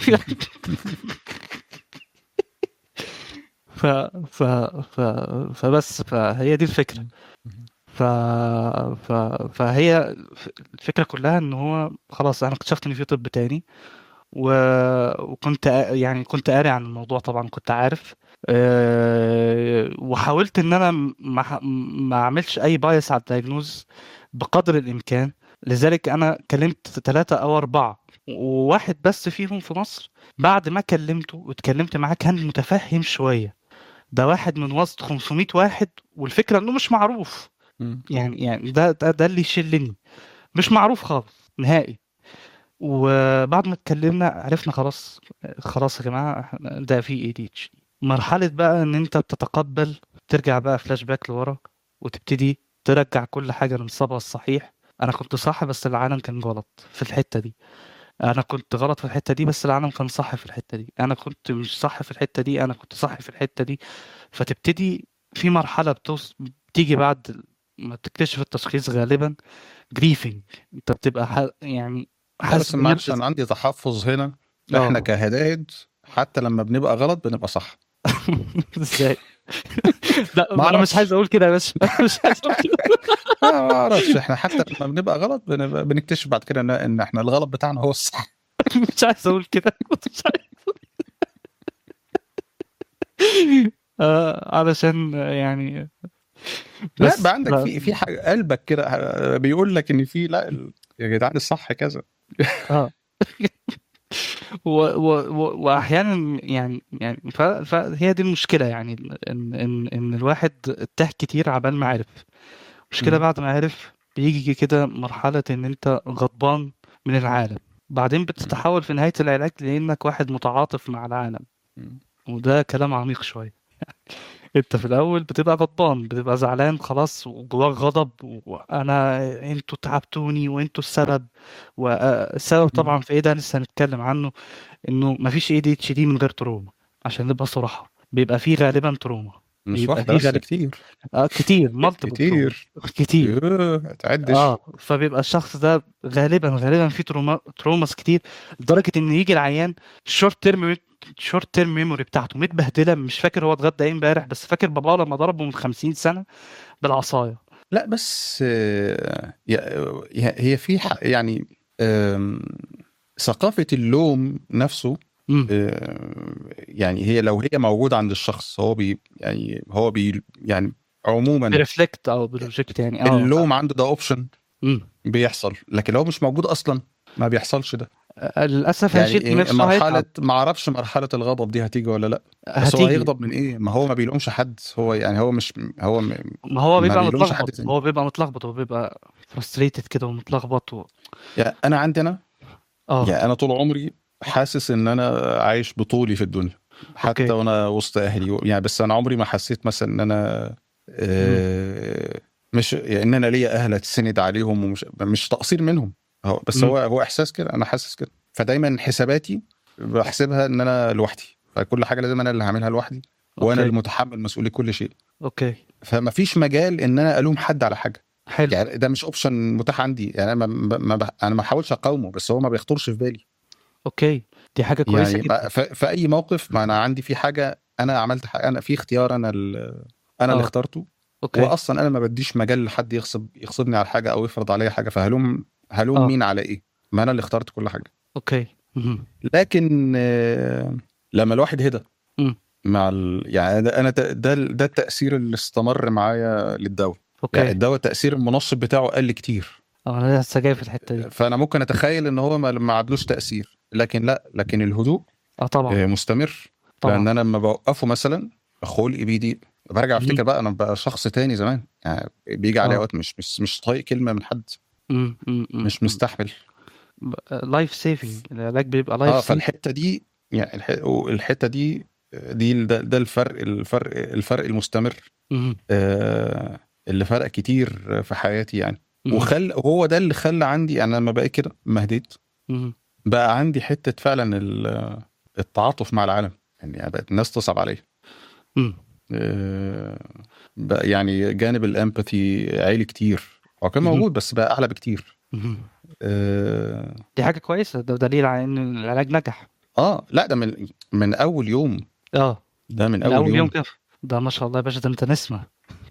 S3: ف ف ف فبس فهي دي الفكره ف... ف... فهي الفكره كلها ان هو خلاص انا اكتشفت ان في طب تاني و... وكنت قا- يعني كنت قاري عن الموضوع طبعا كنت عارف أه... وحاولت ان انا ما ح- ما اعملش اي بايس على الدايجنوز بقدر الامكان لذلك انا كلمت ثلاثة او اربعة وواحد بس فيهم في مصر بعد ما كلمته واتكلمت معاه كان متفهم شوية ده واحد من وسط 500 واحد والفكرة انه مش معروف يعني يعني ده ده, ده اللي يشلني مش معروف خالص نهائي وبعد ما اتكلمنا عرفنا خلاص خلاص يا جماعه إحنا ده في اي دي اتش مرحله بقى ان انت بتتقبل ترجع بقى فلاش باك لورا وتبتدي ترجع كل حاجه لنصابها الصحيح انا كنت صح بس العالم كان غلط في الحته دي انا كنت غلط في الحته دي بس العالم كان صح في الحته دي انا كنت مش صح في الحته دي انا كنت صح في الحته دي فتبتدي في مرحله بتوص... بتيجي بعد ما تكتشف التشخيص غالبا جريفنج انت بتبقى ح... يعني
S2: بس
S3: حاسس
S2: معلش
S3: بنفس-
S2: انا عندي تحفظ هنا
S3: آه.
S2: احنا كهدايد حتى لما بنبقى غلط بنبقى صح
S3: ازاي لا
S2: ما
S3: ما انا مش
S2: أعرفش.
S3: عايز اقول كده يا باشا مش عايز اقول كده
S2: ما اعرفش احنا حتى لما بنبقى غلط بنبقى بنكتشف بعد كده ان ان احنا الغلط بتاعنا هو الصح
S3: مش عايز اقول كده كنت مش عايز آه علشان آه، يعني
S2: لا
S3: بس
S2: بقى عندك
S3: لا.
S2: في في حاجه قلبك كده آه، بيقول لك ان في لا ال- يا جدعان الصح كذا
S3: اه و و و واحيانا يعني يعني ف- فهي دي المشكله يعني ان ان ان الواحد تاه كتير عبال ما عرف المشكله
S2: مم.
S3: بعد ما عرف بيجي كده مرحله ان انت غضبان من العالم بعدين بتتحول في نهايه العلاج لانك واحد متعاطف مع العالم وده كلام عميق شويه انت في الاول بتبقى غضبان بتبقى زعلان خلاص وجواك غضب وانا انتوا تعبتوني وانتوا السبب والسبب طبعا في ايه ده لسه هنتكلم عنه انه مفيش اي دي اتش دي من غير تروما عشان نبقى صراحه بيبقى فيه غالبا تروما
S2: مش
S3: يبقى
S2: واحده
S3: في
S2: بس
S3: غالب-
S2: كتير
S3: اه كتير multiple
S2: كتير
S3: trauma. كتير
S2: يوه، ما تعدش
S3: اه فبيبقى الشخص ده غالبا غالبا في تروما تروماس كتير لدرجه ان يجي العيان شورت تيرم شورت تيرم ميموري بتاعته متبهدله مش فاكر هو اتغدى ايه امبارح بس فاكر باباه لما ضربه من 50 سنه بالعصايه
S2: لا بس آه، يا- يا- هي في ح- يعني آم، ثقافه اللوم نفسه
S3: امم
S2: آه، يعني هي لو هي موجوده عند الشخص هو بي يعني هو بي يعني عموما
S3: بريفلكت او بروجكت يعني اه
S2: اللوم عنده ده اوبشن
S3: مم.
S2: بيحصل لكن لو مش موجود اصلا ما بيحصلش ده
S3: آه، للاسف
S2: يعني
S3: هيشيل
S2: إيه
S3: نفسه
S2: مرحله
S3: هيتعب
S2: ما اعرفش مرحله الغضب دي هتيجي ولا لا بس هو
S3: هتيجي
S2: هيغضب من ايه ما هو ما بيلومش حد هو يعني هو مش هو م...
S3: ما هو
S2: ما
S3: بيبقى
S2: بيلومش حد
S3: متلخبط
S2: تاني.
S3: هو بيبقى متلخبط هو بيبقى فرستريتد كده ومتلخبط و...
S2: يعني انا عندي انا
S3: اه
S2: يعني انا طول عمري حاسس ان انا عايش بطولي في الدنيا حتى
S3: أوكي.
S2: وانا وسط اهلي يعني بس انا عمري ما حسيت مثلا ان انا آه، مش يعني ان انا ليا اهل اتسند عليهم ومش مش تقصير منهم هو بس
S3: مم.
S2: هو هو احساس كده انا حاسس كده فدايما حساباتي بحسبها ان انا لوحدي فكل حاجه لازم انا اللي هعملها لوحدي وانا
S3: أوكي.
S2: اللي متحمل مسؤوليه كل شيء
S3: اوكي
S2: فما فيش مجال ان انا الوم حد على حاجه
S3: حلو
S2: يعني ده مش اوبشن متاح عندي يعني انا ما ما بح- انا ما بحاولش اقاومه بس هو ما بيخطرش في بالي
S3: اوكي دي حاجه كويسه
S2: يعني
S3: جدا
S2: ما- ف- في اي موقف ما انا عندي في حاجه انا عملت حاجة انا في اختيار انا ال- انا اللي
S3: آه.
S2: اخترته
S3: اوكي
S2: واصلا انا ما بديش مجال لحد يغصب يغصبني على حاجه او يفرض عليا حاجه فهلوم هلوم
S3: آه.
S2: مين على ايه ما انا اللي اخترت كل حاجه
S3: اوكي مهم.
S2: لكن آه، لما الواحد هدى
S3: مم.
S2: مع ال... يعني ده انا ده ده ده التاثير اللي استمر معايا للدواء
S3: اوكي
S2: يعني الدواء التاثير المنشط بتاعه قل كتير
S3: اه انا لسه جاي في الحته دي
S2: فانا ممكن اتخيل ان هو ما ما عادلوش تاثير لكن لا لكن الهدوء
S3: اه طبعا
S2: آه، مستمر لان
S3: طبعا
S2: انا لما بوقفه مثلا خلقي بيضيق برجع
S3: مم.
S2: افتكر بقى انا بقى شخص تاني زمان يعني بيجي علي
S3: آه.
S2: اوقات مش مش مش طايق كلمه من حد
S3: مم، مم، مم،
S2: مش
S3: مم.
S2: مستحمل
S3: لايف سيفنج العلاج بيبقى لايف
S2: اه
S3: سيفنج
S2: فالحته دي يعني الح- الحته دي دي ده, ده الفرق الفرق الفرق المستمر آه اللي فرق كتير في حياتي يعني وخل وهو ده اللي خلى عندي يعني لما بقيت كده لما هديت بقى عندي حته فعلا ال- التعاطف مع العالم يعني بقت الناس تصعب عليا آه، بقى يعني جانب الامباثي عالي كتير هو كان
S3: مهم.
S2: موجود بس بقى اعلى بكتير اه
S3: دي حاجة كويسة ده دليل على ان العلاج نجح
S2: آه، لا ده من من اول يوم
S3: اه
S2: ده من
S3: من
S2: اول,
S3: اول
S2: يوم,
S3: يوم كده ده ما شاء الله يا باشا ده انت نسمة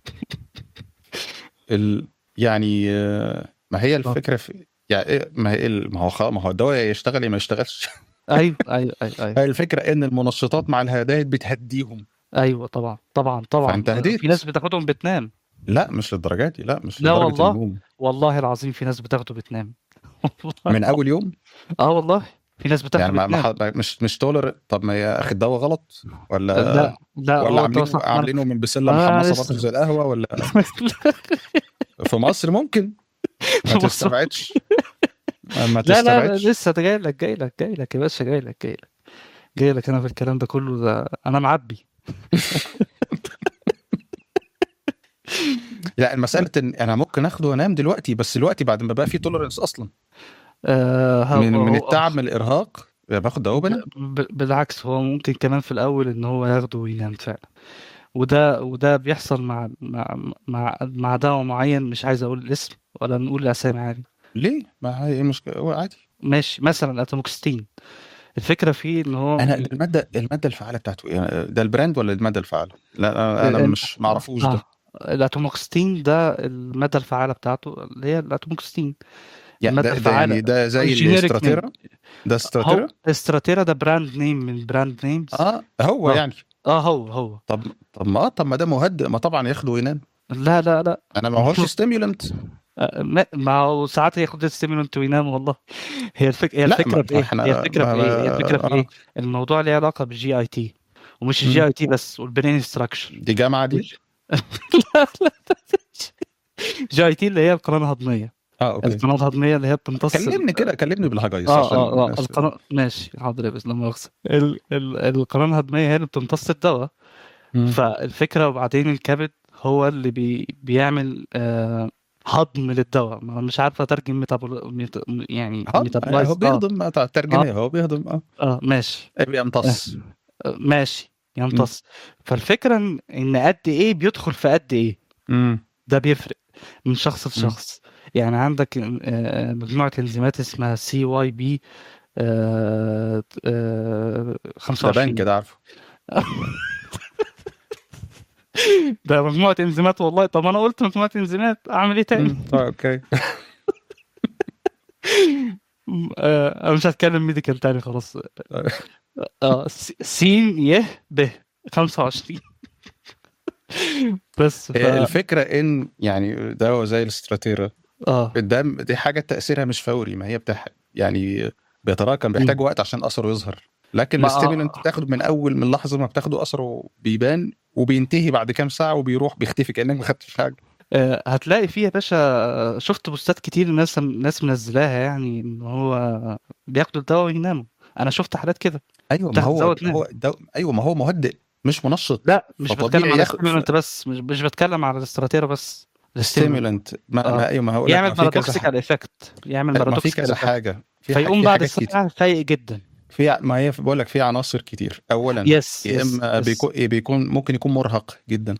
S2: ال... يعني آه، ما هي الفكره في يعني إيه- ما هي ال- ما هو خ- ما هو الدواء يا يشتغل يا ما يشتغلش
S3: ايوه ايوه ايوه ايوه
S2: هي الفكره ان المنشطات مع الهدايا بتهديهم
S3: ايوه طبعا طبعا طبعا
S2: فأنت هديت.
S3: في ناس بتاخدهم بتنام
S2: لا مش للدرجه دي لا مش
S3: لا
S2: لدرجه
S3: والله.
S2: النوم
S3: والله العظيم في ناس بتاخده بتنام
S2: من اول يوم
S3: اه والله في ناس بتاخده
S2: يعني ما ما
S3: بتنام
S2: ح- مش مش تولر طب ما هي اخد دواء غلط ولا
S3: لا لا
S2: ولا
S3: هو
S2: عاملينه
S3: توصل-
S2: عاملينه من بسله
S3: آه،
S2: محمصه
S3: لسه.
S2: برضه زي القهوه ولا في مصر ممكن ما
S3: في مصر.
S2: تستبعدش ما
S3: لا لا لا
S2: تستبعدش
S3: لسه ده جاي لك جاي لك جاي لك يا باشا جاي لك جاي لك جاي لك انا في الكلام ده كله ده انا معبي
S2: لا المساله ان انا ممكن اخده وانام دلوقتي بس دلوقتي بعد ما بقى في تولرنس اصلا
S3: آه هو
S2: من من
S3: هو-
S2: التعب من الارهاق باخد دواء وبنام
S3: ب- بالعكس هو ممكن كمان في الاول ان هو ياخده وينام فعلا وده وده بيحصل مع مع مع مع دواء معين مش عايز اقول الاسم ولا نقول الاسامي عادي
S2: ليه؟ ما هي مشكله هو عادي
S3: ماشي مثلا اتوموكستين الفكره فيه ان هو
S2: انا الماده الماده الفعاله بتاعته ايه؟ ده البراند ولا الماده الفعاله؟ لا انا, أنا
S3: ال-
S2: مش معرفوش ده
S3: آه. الاتوموكستين ده الماده الفعاله بتاعته اللي هي الاتوموكستين
S2: يعني
S3: المادة
S2: ده, ده
S3: الفعالة.
S2: يعني ده زي
S3: الجينيريك
S2: الاستراتيرا ده استراتيرا
S3: هو استراتيرا ده براند نيم من براند نيمز
S2: اه هو
S3: آه.
S2: يعني
S3: اه هو هو
S2: طب طب ما طب ما ده مهدئ ما طبعا ياخده وينام
S3: لا لا لا
S2: انا ما هوش ستيمولنت
S3: آه، ما ما هو ساعات ياخد ستيمولنت وينام والله هي الفكره هي
S2: لا،
S3: الفكره
S2: ما-
S3: في ايه؟
S2: إحنا-
S3: هي الفكره في
S2: ما-
S3: ايه؟ هي الفكره في
S2: آه.
S3: ايه؟ الموضوع ليه علاقه بالجي اي تي ومش
S2: مم.
S3: الجي اي تي بس والبرين ستراكشر
S2: دي جامعه دي
S3: جي اي تي اللي هي القناه الهضميه
S2: اه اوكي
S3: القناه الهضميه اللي هي بتمتص
S2: كلمني كده كلمني بالهجايس
S3: اه
S2: عشان
S3: اه اه
S2: الناس-
S3: القناه ماشي حاضر يا بس لا مؤاخذه ال... ال... القناه الهضميه هي اللي بتمتص الدواء
S2: مم.
S3: فالفكره وبعدين الكبد هو اللي بي... بيعمل آه هضم للدواء ما أنا مش عارف اترجم ميتابول ميت... يعني
S2: آه،
S3: ميتابولايز
S2: هو بيهضم ما تع- ترجمه هو بيهضم اه
S3: اه ماشي
S2: بيمتص
S3: آه ماشي يمتص فالفكره ان إن قد ايه بيدخل في قد ايه
S2: مم.
S3: ده بيفرق من شخص لشخص يعني عندك آه، مجموعه انزيمات اسمها سي واي بي
S2: ده
S3: 25
S2: بنك ده عارفه
S3: ده مجموعه انزيمات والله طب انا قلت مجموعه انزيمات اعمل ايه تاني؟
S2: مم. آه، اوكي
S3: آه، انا مش هتكلم ميديكال تاني خلاص اه س- سين يه ب 25 بس ف...
S2: الفكره ان يعني دواء زي الاستراتيرا
S3: اه
S2: ده دي حاجه تاثيرها مش فوري ما هي بتاع يعني بيتراكم بيحتاج وقت عشان اثره يظهر لكن
S3: ما-
S2: الاستيمولنت بتاخده من اول من لحظه ما بتاخده اثره بيبان وبينتهي بعد كام ساعه وبيروح بيختفي كانك ما خدتش حاجه
S3: آه، هتلاقي فيه يا باشا شفت بوستات كتير الناس ناس منزلاها يعني ان هو بياخدوا الدواء ويناموا انا شفت حالات كده
S2: ايوه ما
S3: تاخد
S2: هو
S3: دواء تنام.
S2: هو الدو... ايوه ما هو مهدئ مش منشط
S3: لا مش
S2: فطبيعي
S3: بتكلم على
S2: ياخد-
S3: الستيمولنت بس مش, مش بتكلم على الاستراتيرا بس
S2: ستيمولنت ما,
S3: آه.
S2: ما ايوه ما هقول لك
S3: يعمل
S2: ما في كذا
S3: بارادوكسيكال افكت يعمل
S2: ما في
S3: بارادوكسيكال
S2: كذا
S3: effect.
S2: حاجه في حاجة
S3: فيقوم
S2: في
S3: بعد
S2: حاجات كتير
S3: الساعه فايق جدا
S2: في ع- ما هي بقول لك في عناصر كتير اولا
S3: يس
S2: يا
S3: يس
S2: اما
S3: يس.
S2: بيكون بيكون ممكن يكون مرهق جدا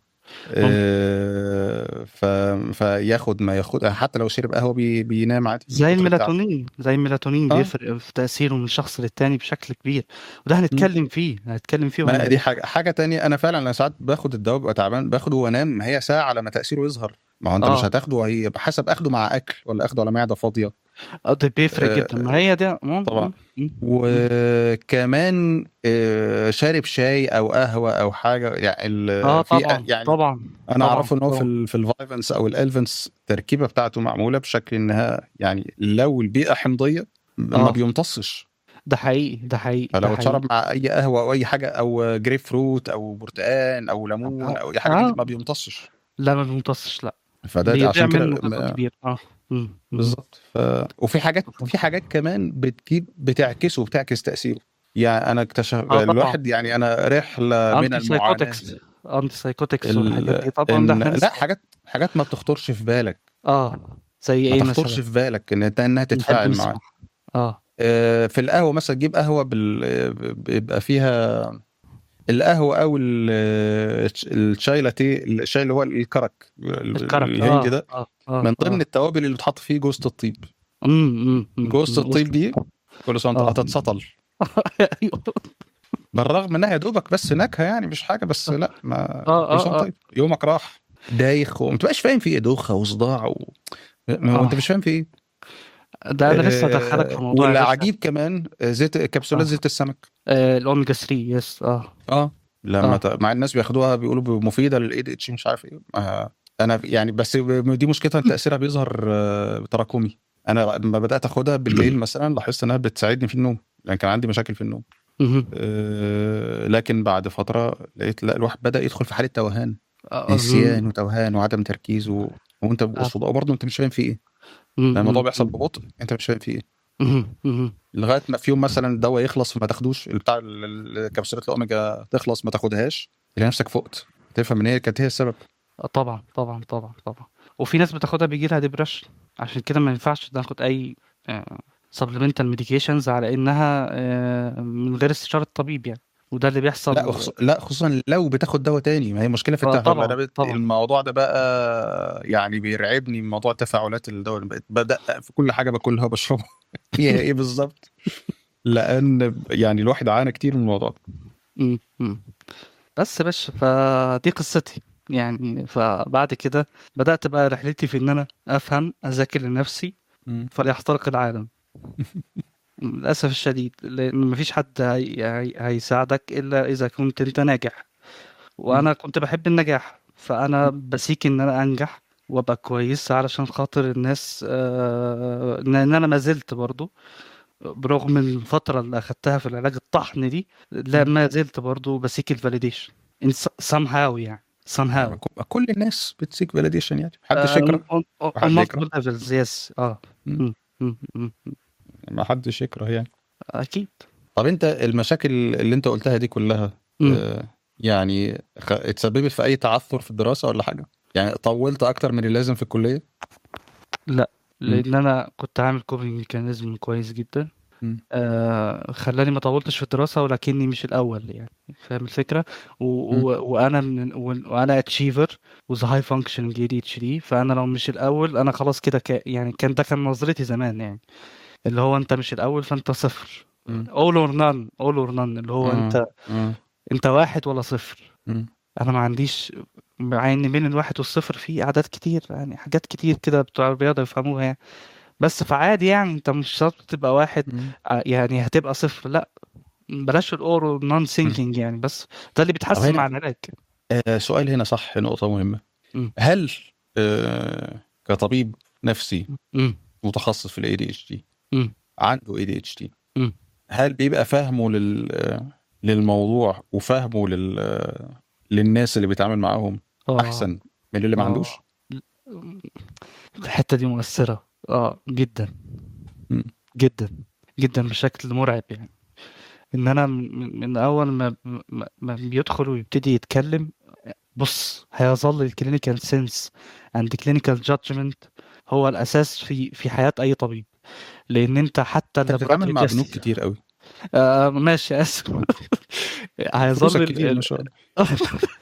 S2: آه، ف... فياخد ما ياخد حتى لو شرب قهوه بي... بينام عادي
S3: زي
S2: من كتر التعب.
S3: الميلاتونين زي الميلاتونين
S2: آه.
S3: بيفرق في تاثيره من شخص للتاني بشكل كبير وده هنتكلم فيه هنتكلم فيه
S2: ما
S3: وهن-
S2: دي حاجه حاجه تانية انا فعلا انا ساعات باخد الدواء ببقى تعبان باخده وانام ما هي ساعه لما تاثيره يظهر ما هو انت
S3: آه.
S2: مش هتاخده وهي بحسب اخده مع اكل ولا اخده على معده فاضيه
S3: اه ده بيفرق
S2: آه،
S3: جدا ما هي دي مم،
S2: طبعا.
S3: مم.
S2: وكمان آه، شارب شاي او قهوه او حاجه يعني ال-
S3: اه
S2: في
S3: طبعا
S2: يعني
S3: طبعا
S2: انا
S3: طبعاً،
S2: اعرفه ان هو في
S3: طبعاً.
S2: ال في الفايفنس او الالفنس التركيبه بتاعته معموله بشكل انها يعني لو البيئه حمضيه ما
S3: آه.
S2: بيمتصش
S3: ده حقيقي ده حقيقي ده
S2: فلو
S3: حقيقي
S2: اتشرب مع اي قهوه او اي حاجه او جريب فروت او برتقان او ليمون
S3: آه.
S2: او اي حاجه دي
S3: آه.
S2: ما بيمتصش
S3: لا ما بيمتصش لا
S2: فده
S3: بيضيع
S2: عشان كده
S3: منه جزء
S2: م-
S3: كبير اه مم. مم.
S2: بالظبط ف... وفي حاجات في حاجات كمان بتجيب بتعكسه بتعكس تاثيره يعني انا اكتشف
S3: طبعاً.
S2: الواحد يعني انا رحله من
S3: انتي
S2: المعاناه
S3: سايكوتكس انتي سايكوتكس
S2: ال-
S3: والحاجات دي طبعا ده
S2: إن...
S3: احنا
S2: لا
S3: لسه
S2: حاجات حاجات ما بتخطرش في بالك
S3: اه زي
S2: ما
S3: ايه
S2: تخطرش
S3: مثلا
S2: في بالك ان انها
S3: نحب
S2: تتفاعل
S3: نسمع.
S2: معاه
S3: اه
S2: آه، في القهوه مثلا تجيب قهوه بال... بيبقى فيها القهوه او ال- الشاي لاتيه الشاي اللي هو الكرك
S3: الكرك
S2: الهندي
S3: آه.
S2: ده
S3: آه. آه.
S2: من ضمن
S3: آه.
S2: التوابل اللي بتحط فيه جوزة الطيب
S3: مم. مم. مم.
S2: جوزة
S3: مم.
S2: الطيب دي كل سنه
S3: آه.
S2: وانت هتتسطل
S3: ايوه
S2: بالرغم انها يا دوبك بس نكهه يعني مش حاجه بس لا ما
S3: آه،
S2: كل سنة
S3: آه، آه.
S2: طيب يومك راح دايخ وما تبقاش فاهم في ايه دوخه وصداع و... ما هو
S3: آه.
S2: انت مش فاهم في ايه
S3: ده انا لسه
S2: آه،
S3: هدخلك في موضوع
S2: واللي
S3: يا باشا.
S2: عجيب كمان آه، زيت كبسولات
S3: آه.
S2: زيت السمك
S3: آه الاوميجا 3 يس اه
S2: اه لما
S3: آه.
S2: ت... مع الناس بياخدوها بيقولوا مفيده للاي دي اتش مش عارف ايه آه انا يعني بس دي مشكلتها ان تاثيرها بيظهر آه، تراكمي انا لما بدات اخدها بالليل مثلا لاحظت انها بتساعدني في النوم لان كان عندي مشاكل في النوم
S3: مهم.
S2: آه لكن بعد فتره لقيت لا الواحد بدا يدخل في حاله توهان
S3: آه،
S2: نسيان وتوهان وعدم تركيز و... وانت والصداع وبرضه انت مش فاهم في ايه
S3: مم.
S2: لان الموضوع
S3: مم.
S2: بيحصل ببطء انت مش فاهم في ايه
S3: مهم. مهم.
S2: لغايه ما في يوم مثلا الدواء يخلص فما تاخدوش بتاع ال- ال- الكبسولات الاوميجا تخلص ما تاخدهاش تلاقي نفسك فقت تفهم ان هي كانت هي السبب
S3: آه، طبعا طبعا طبعا طبعا وفي ناس بتاخدها بيجي لها ديبرشن عشان كده ما ينفعش ناخد اي سبلمنتال ميديكيشنز على انها آه، من غير استشاره الطبيب يعني وده اللي بيحصل
S2: لا وخص... لا خصوصا لو بتاخد دواء تاني ما هي مشكله في
S3: آه،
S2: التفاعل
S3: طبعاً،
S2: انا بت...
S3: طبعاً.
S2: الموضوع ده بقى يعني بيرعبني موضوع تفاعلات الدواء بقيت بدقق في كل حاجه باكلها وبشربها فيها ايه بالظبط لان يعني الواحد عانى كتير من الموضوع ده
S3: مم. مم. بس يا باشا فدي قصتي يعني فبعد كده بدأت بقى رحلتي في إن أنا أفهم أذاكر لنفسي فليحترق العالم للأسف الشديد لأن مفيش حد هي... هي... هيساعدك إلا إذا كنت أنت ناجح وأنا كنت بحب النجاح فأنا بسيك إن أنا أنجح وأبقى كويس علشان خاطر الناس آه، إن إن أنا ما زلت برضو برغم الفترة اللي أخدتها في العلاج الطحن دي لا ما زلت برضو بسيك الفاليديشن somehow يعني somehow
S2: كل الناس بتسيك فاليديشن يعني محدش يكره
S3: on, on, on
S2: محد يكره.
S3: multiple levels yes اه
S2: مم.
S3: م- م- م-
S2: ما حدش يكره يعني
S3: اكيد
S2: طب انت المشاكل اللي انت قلتها دي كلها
S3: مم.
S2: آه، يعني خ- اتسببت في اي تعثر في الدراسه ولا حاجه يعني طولت اكتر من اللازم في الكليه
S3: لان انا كنت عامل كوبينج ميكانيزم كويس جدا
S2: مم.
S3: آه خلاني ما طولتش في الدراسه ولكني مش الاول يعني فاهم الفكره و... و... وانا من و... وانا اتشيفر وذ هاي فانكشن اي دي اتش دي فانا لو مش الاول انا خلاص كده ك... يعني كان ده كان نظرتي زمان يعني اللي هو انت مش الاول فانت صفر
S2: مم.
S3: all or none all or none اللي هو
S2: مم.
S3: انت
S2: مم.
S3: انت واحد ولا صفر
S2: مم.
S3: انا ما عنديش مع ان بين الواحد والصفر في اعداد كتير يعني حاجات كتير كده بتوع الرياضه يفهموها يعني بس فعادي يعني انت مش شرط تبقى واحد
S2: مم.
S3: ع- يعني هتبقى صفر لا بلاش الاورو نون سينكينج يعني بس ده اللي
S2: طب
S3: بيتحسن
S2: هنا-
S3: مع العلاج
S2: آه سؤال هنا صح نقطه مهمه
S3: مم.
S2: هل آه كطبيب نفسي
S3: مم.
S2: متخصص في الاي دي اتش دي
S3: مم.
S2: عنده اي دي اتش دي
S3: مم.
S2: هل بيبقى فاهمه لل آه، للموضوع وفاهمه لل آه، للناس اللي بيتعامل معاهم
S3: آه.
S2: احسن من اللي ما
S3: آه.
S2: عندوش
S3: الحته دي مؤثره اه جدا
S2: مم.
S3: جدا جدا بشكل مرعب يعني ان انا من, من اول ما, ما, ما بيدخل ويبتدي يتكلم بص هيظل الكلينيكال سنس اند كلينيكال جادجمنت هو الاساس في في حياه اي طبيب لان انت حتى
S2: انت بتتعامل
S3: laboratory
S2: مع
S3: test-
S2: بنوك كتير قوي
S3: آه ماشي اسف هيظل
S2: فلوسك
S3: ال-
S2: كتير
S3: ال-
S2: ما شاء الله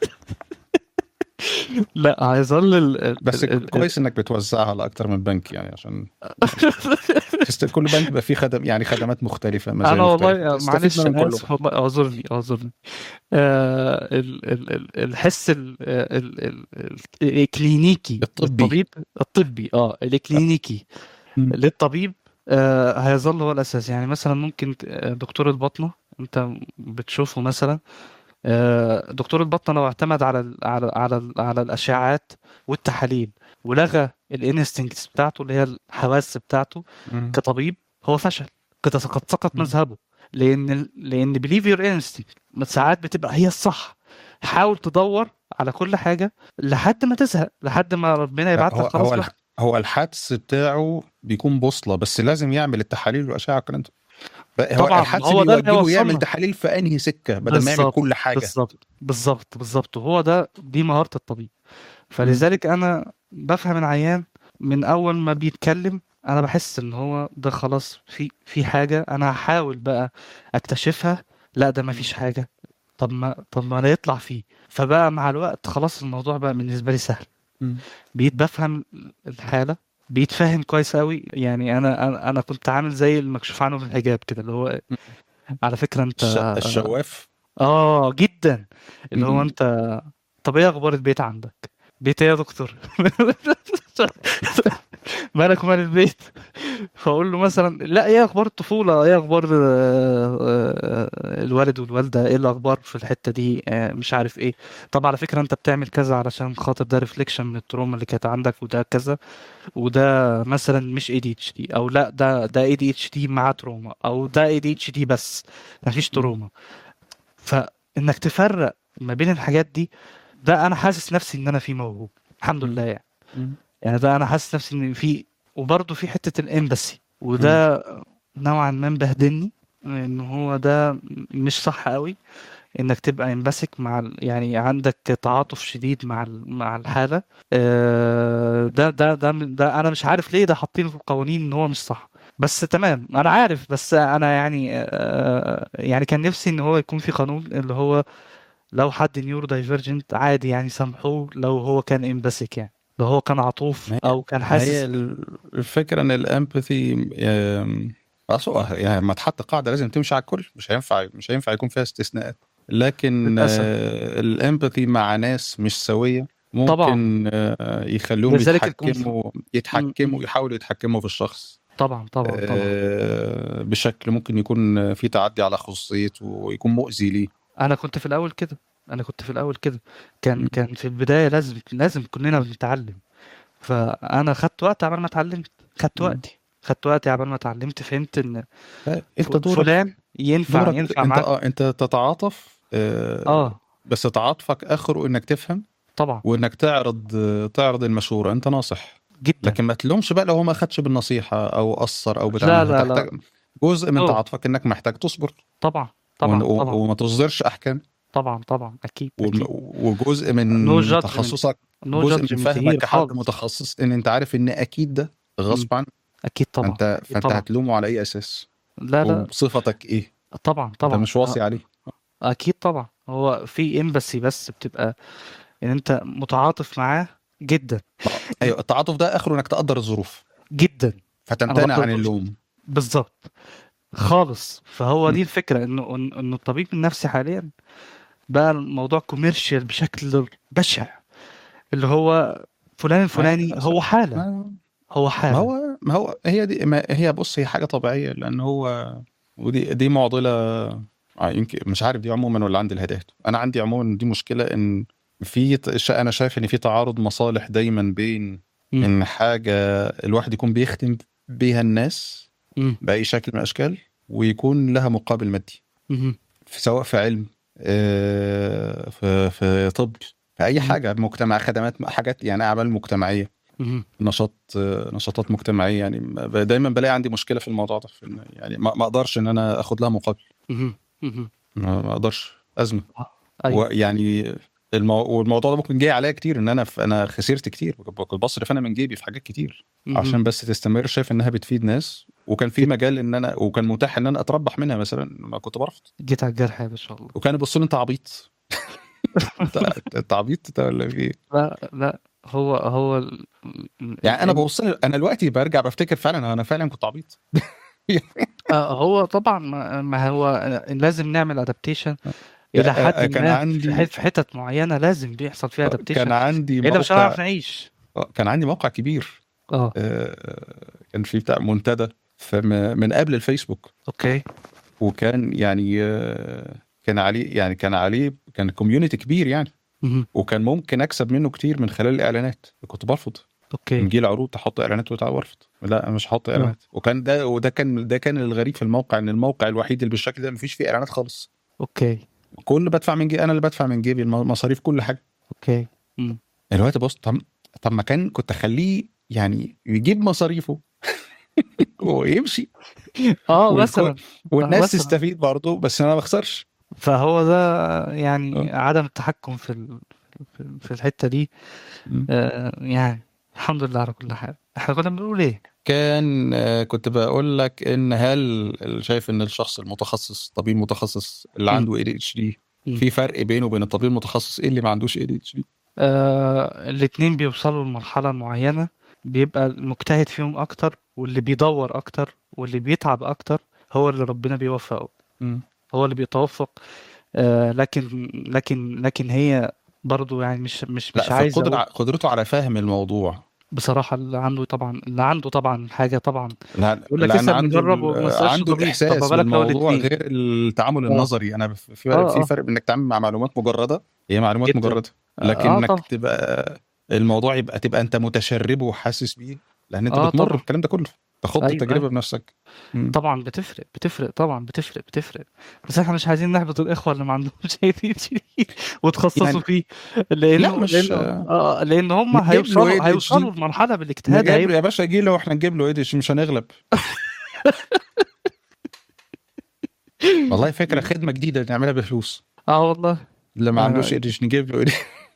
S3: لا هيظل ال- ال-
S2: بس
S3: ال- ال-
S2: كويس انك بتوزعها على اكتر من بنك يعني عشان تست- كل بنك بيبقى فيه خدم يعني خدمات مختلفه مزايا
S3: انا والله
S2: مختلفة. تستفيد
S3: معلش
S2: منهم
S3: انا
S2: كلهم.
S3: اسف والله اعذرني اعذرني آه ال- ال- ال- الحس ال- ال- ال- ال- الكلينيكي
S2: الطبي.
S3: للطبيب الطبي اه الكلينيكي
S2: مم.
S3: للطبيب آه هيظل هو الاساس يعني مثلا ممكن ت- آه، دكتور الباطنه انت بتشوفه مثلا آه، دكتور الباطنه لو اعتمد على ال على على ال على الاشعاعات والتحاليل ولغى الانستنكتس بتاعته اللي هي الحواس بتاعته
S2: مم.
S3: كطبيب هو فشل قد قد سقط
S2: مم.
S3: مذهبه لان لان بليف يور انستنكت ساعات بتبقى هي الصح حاول تدور على كل حاجه لحد ما تزهق لحد ما ربنا يبعت
S2: هو
S3: لك خلاص
S2: هو,
S3: بقى.
S2: الح- هو الحدس بتاعه بيكون بوصله بس لازم يعمل التحاليل والاشعه والكلام ده هو
S3: طبعاً،
S2: الحدس
S3: هو ده اللي
S2: بيوجهه
S3: هيوصلنا.
S2: يعمل تحاليل في انهي سكه بدل ما يعمل
S3: بالظبط،
S2: كل حاجه
S3: بالظبط بالظبط بالظبط وهو ده دي مهاره الطبيب فلذلك انا بفهم العيان من اول ما بيتكلم انا بحس ان هو ده خلاص في في حاجه انا هحاول بقى اكتشفها لا ده ما فيش حاجه طب ما طب ما لا يطلع فيه فبقى مع الوقت خلاص الموضوع بقى بالنسبه لي سهل
S2: مم.
S3: بقيت بفهم الحاله بقيت فاهم كويس قوي يعني انا انا أنا كنت عامل زي المكشوف عنه بالحجاب كده اللي هو على فكره انت
S2: الش- الشواف
S3: اه جدا اللي هو
S2: مم.
S3: انت طب ايه اخبار البيت عندك بيت ايه يا دكتور مالك ومال البيت فاقول له مثلا لا ايه اخبار الطفوله ايه اخبار آه، آه، الوالد والوالده ايه الاخبار في الحته دي آه، مش عارف ايه طب على فكره انت بتعمل كذا علشان خاطر ده ريفليكشن من التروما اللي كانت عندك وده كذا وده مثلا مش اي دي اتش دي او لا ده ده اي دي اتش دي مع تروما او ده اي دي اتش دي بس مفيش تروما فانك تفرق ما بين الحاجات دي ده انا حاسس نفسي ان انا فيه موهوب الحمد لله يعني
S2: مم.
S3: يعني ده انا حاسس نفسي ان في وبرضه في حته الامباسي وده نوعا ما مبهدلني ان هو ده مش صح قوي انك تبقى امباسك مع ال- يعني عندك تعاطف شديد مع ال- مع الحاله آه، ده ده ده ده انا مش عارف ليه ده حاطينه في القوانين ان هو مش صح بس تمام انا عارف بس انا يعني آه، يعني كان نفسي ان هو يكون في قانون اللي هو لو حد نيورو دايفرجنت عادي يعني سامحوه لو هو كان امباسك يعني لو هو كان عطوف
S2: ما هي-
S3: او كان
S2: هي
S3: حاسس
S2: ال- الفكره ان الامباثي اصلا يعني ما تحط قاعده لازم تمشي على الكل مش هينفع مش هينفع يكون فيها استثناءات لكن
S3: للأسف.
S2: الامباثي مع ناس مش سويه
S3: طبعاً.
S2: ممكن آه، يخلوهم
S3: لذلك
S2: يتحكموا يتحكموا يحاولوا يتحكموا في الشخص
S3: طبعا طبعا طبعا
S2: آه، بشكل ممكن يكون في تعدي على خصوصيته ويكون مؤذي ليه
S3: انا كنت في الاول كده انا كنت في الاول كده كان
S2: م.
S3: كان في البدايه لازم لازم كلنا بنتعلم فانا خدت وقت عبال ما اتعلمت خدت
S2: م.
S3: وقتي خدت وقتي عبال ما اتعلمت فهمت ان
S2: انت
S3: ف-
S2: دورك
S3: فلان ينفع
S2: دورك
S3: ينفع
S2: انت
S3: معاك
S2: اه انت تتعاطف آه،
S3: اه
S2: بس تعاطفك اخره انك تفهم
S3: طبعا
S2: وانك تعرض تعرض المشوره انت ناصح
S3: جدا
S2: لكن ما تلومش بقى لو هو ما خدش بالنصيحه او قصر او بتاع
S3: لا،
S2: ما
S3: لا، لا.
S2: هتحتاج- جزء من
S3: أوه.
S2: تعاطفك انك محتاج تصبر
S3: طبعا طبعا
S2: و-
S3: طبعا
S2: وما تصدرش احكام
S3: طبعا طبعا اكيد
S2: و-
S3: اكيد
S2: وجزء من
S3: No judgment.
S2: تخصصك
S3: نو
S2: جزء من
S3: جادجمنت
S2: فهمك
S3: هير
S2: كحد
S3: خالص
S2: متخصص ان انت عارف ان اكيد ده غصب عنك
S3: اكيد طبعا
S2: فانت فانت
S3: طبعا.
S2: هتلومه على اي اساس
S3: لا لا
S2: وصفتك ايه
S3: طبعا طبعا
S2: انت مش واصي
S3: آه،
S2: عليه
S3: اكيد طبعا هو في امباسي بس بتبقى ان انت متعاطف معاه جدا
S2: ايوه التعاطف ده اخره انك تقدر الظروف
S3: جدا
S2: فتمتنع
S3: بقدر
S2: عن
S3: الظروف.
S2: اللوم
S3: بالظبط خالص فهو
S2: م.
S3: دي الفكره انه إن- انه الطبيب النفسي حاليا بقى الموضوع كوميرشال بشكل بشع اللي هو فلان الفلاني هو حاله
S2: ما
S3: هو
S2: ما
S3: حاله
S2: هو ما هو هي دي ما هي بص هي حاجه طبيعيه لان هو ودي دي معضله آه، يمكن مش عارف دي عموما ولا عندي الهدايات انا عندي عموما دي مشكله ان في ت- ش- انا شايف ان في تعارض مصالح دايما بين
S3: مم.
S2: ان حاجه الواحد يكون بيخدم بيها الناس
S3: مم.
S2: باي شكل من الاشكال ويكون لها مقابل مادي
S3: مهم.
S2: في سواء في علم آه، في في طب في اي
S3: مم.
S2: حاجه مجتمع خدمات حاجات يعني اعمال مجتمعيه
S3: مهم.
S2: نشاط نشاطات مجتمعيه يعني دايما بلاقي عندي مشكله في الموضوع ده في إن- يعني ما ما اقدرش ان انا اخد لها مقابل
S3: مهم. مهم.
S2: ما ما اقدرش ازمه
S3: ايوه
S2: ويعني المو... والموضوع ده ممكن جاي عليا كتير ان انا ف... انا خسرت كتير كنت بصرف انا من جيبي في حاجات كتير
S3: مهم.
S2: عشان بس تستمر شايف انها بتفيد ناس وكان في مجال ان انا وكان متاح ان انا اتربح منها مثلا ما كنت برفض
S3: جيت على الجرح يا شاء الله
S2: وكان يبصوا لي انت عبيط انت انت عبيط انت ولا في ايه؟
S3: لا لا هو هو ال-
S2: يعني انا
S3: ال-
S2: ببص لي- انا دلوقتي برجع بفتكر فعلا انا فعلا كنت عبيط
S3: آه، هو طبعا ما ما هو لازم نعمل ادابتيشن الى
S2: آه،
S3: حد
S2: كان
S3: ما
S2: عندي-
S3: في حت- في حتت معينه لازم بيحصل فيها
S2: كان
S3: ادابتيشن
S2: عندي
S3: الا مش
S2: موقع
S3: هنعرف نعيش
S2: كان عندي موقع كبير
S3: اه
S2: آه، كان في بتاع منتدى فم- من قبل الفيسبوك
S3: اوكي
S2: وكان يعني آه، كان عليه يعني كان عليه كان كوميونتي كبير يعني
S3: مهم.
S2: وكان ممكن اكسب منه كتير من خلال الاعلانات كنت برفض
S3: اوكي
S2: نجي لي عروض تحط اعلانات وتعال وارفض لا أنا مش هحط اعلانات وكان ده وده كان ده كان الغريب في الموقع ان الموقع الوحيد اللي بالشكل ده مفيش فيه اعلانات خالص
S3: اوكي
S2: كل اللي بدفع من جيبي انا اللي بدفع من جيبي الم- مصاريف كل حاجه
S3: اوكي مم.
S2: دلوقتي بص طب طب ما كان كنت اخليه يعني يجيب مصاريفه ويمشي
S3: اه
S2: والكل-
S3: مثلا
S2: والناس
S3: مثلا.
S2: تستفيد برضه بس انا ما بخسرش
S3: فهو ده يعني
S2: آه.
S3: عدم التحكم في ال... في- في الحته دي
S2: مم.
S3: آه يعني الحمد لله على كل حال احنا كنا بنقول ايه
S2: كان آه، كنت بقول لك ان هل شايف ان الشخص المتخصص طبيب متخصص اللي
S3: مم.
S2: عنده اي دي اتش دي
S3: مم.
S2: في فرق بينه وبين الطبيب المتخصص ايه اللي ما عندوش اي دي اتش دي
S3: آه الاتنين بيوصلوا لمرحله معينه بيبقى المجتهد فيهم اكتر واللي بيدور اكتر واللي بيتعب اكتر هو اللي ربنا بيوفقه هو اللي بيتوفق آه لكن لكن لكن هي برضو يعني مش مش مش
S2: لا
S3: عايز
S2: فقدر
S3: أقول
S2: قدرته على فهم الموضوع
S3: بصراحة اللي عنده طبعا اللي عنده طبعا حاجة طبعا
S2: لا
S3: يقول لك
S2: لأن
S3: اسأل
S2: عنده
S3: مجرب
S2: ال-
S3: وما تسألش
S2: عنده
S3: طبيب.
S2: الاحساس
S3: طب ما بالك لو
S2: بالموضوع
S3: الاتنين؟
S2: غير التعامل
S3: آه.
S2: النظري انا في
S3: آه،
S2: فرق في
S3: آه.
S2: فرق انك تتعامل مع معلومات مجرده هي معلومات
S3: جداً.
S2: مجرده
S3: آه،
S2: لكن
S3: آه،
S2: انك
S3: طبعا.
S2: تبقى الموضوع يبقى تبقى انت متشربه وحاسس بيه لان انت
S3: آه،
S2: بتمر
S3: طبعا.
S2: بالكلام ده كله تخوض
S3: أيوة،
S2: التجربه
S3: أيوة.
S2: بنفسك مم.
S3: طبعا بتفرق بتفرق طبعا بتفرق بتفرق بس احنا مش عايزين نحبط الاخوه اللي ما عندهمش اي دي وتخصصوا
S2: يعني-
S3: فيه لانه
S2: لا، مش-
S3: لانه اه لان هم
S2: نجيب له
S3: هيوصلوا
S2: ADHD.
S3: هيوصلوا لمرحله بالاجتهاد
S2: نجيب له
S3: هيبقى
S2: يا باشا جي له واحنا نجيب له ايه مش هنغلب والله فكره خدمه جديده نعملها بفلوس
S3: اه والله
S2: اللي ما
S3: آه.
S2: عندوش ايديش نجيب له ايديش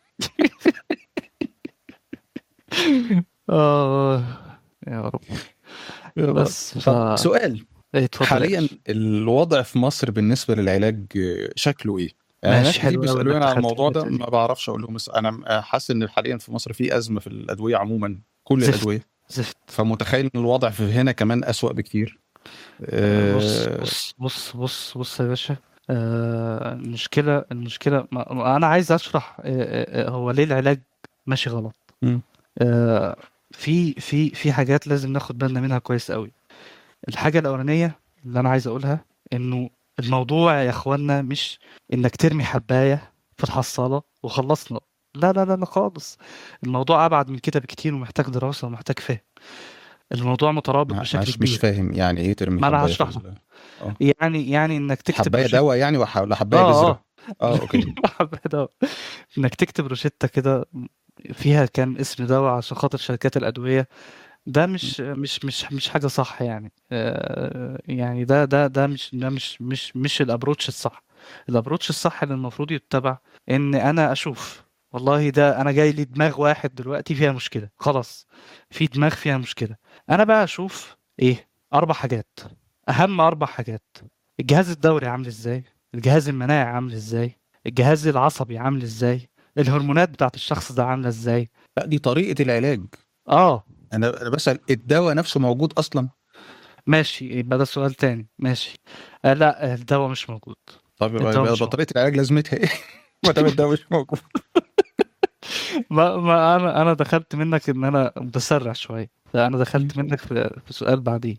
S3: اه يا رب بس ف...
S2: طب سؤال
S3: إيه، اتفضل يا
S2: حاليا
S3: باشا.
S2: الوضع في مصر بالنسبه للعلاج شكله ايه؟ يعني
S3: ماشي،
S2: ناس كتير
S3: حلو أوي
S2: بيسالوني
S3: إنك
S2: عن
S3: دخلت
S2: الموضوع
S3: في
S2: ده
S3: الحتة دي.
S2: ما بعرفش اقول لهم بس انا حاسس ان حاليا في مصر في ازمه في الادويه عموما كل
S3: زفت.
S2: الادويه
S3: زفت
S2: فمتخيل ان الوضع في هنا كمان اسوأ بكتير
S3: بص
S2: آه،
S3: بص بص بص بص يا باشا آه، المشكلة المشكلة ما ما أنا عايز أشرح آه، آه، آه، هو ليه العلاج ماشي غلط
S2: مم.
S3: آه، في في في حاجات لازم ناخد بالنا منها كويس قوي الحاجة الأولانية اللي أنا عايز أقولها إنه الموضوع يا إخوانا مش إنك ترمي حباية في الحصالة وخلصنا لا لا لا لا خالص الموضوع أبعد من كده بكتير ومحتاج دراسة ومحتاج فهم الموضوع مترابط بشكل
S2: معلش
S3: كبير
S2: مش فاهم يعني ايه ترمي
S3: ما أنا
S2: حبايه
S3: هشرح
S2: في
S3: لك.
S2: ال-
S3: يعني يعني انك تكتب
S2: حبايه
S3: روشتة
S2: دواء يعني وح- ولا حبايه
S3: اه
S2: بذره
S3: اه
S2: اه اوكي
S3: حبايه دواء انك تكتب روشتة كده فيها كام اسم دواء عشان خاطر شركات الادويه ده مش مش مش مش حاجه صح يعني آه، يعني ده ده ده مش ده مش مش مش الابروتش الصح الابروتش الصح اللي المفروض يتبع ان انا اشوف والله ده انا جاي لي دماغ واحد دلوقتي فيها مشكله خلاص في دماغ فيها مشكله انا بقى اشوف ايه اربع حاجات اهم اربع حاجات الجهاز الدوري عامل ازاي الجهاز المناعي عامل ازاي الجهاز العصبي عامل ازاي الهرمونات بتاعت الشخص ده عامله ازاي
S2: لا دي طريقه العلاج
S3: اه
S2: انا انا بسال الدواء نفسه موجود اصلا
S3: ماشي يبقى ده سؤال تاني ماشي آه لا الدواء مش موجود
S2: طب يبقى
S3: الدواء
S2: يبقى
S3: مش موجود.
S2: طريقه العلاج لازمتها ايه؟ ما دام الدواء مش موجود
S3: ما, ما انا انا دخلت منك ان انا متسرع شويه لا انا دخلت منك في, في سؤال بعديه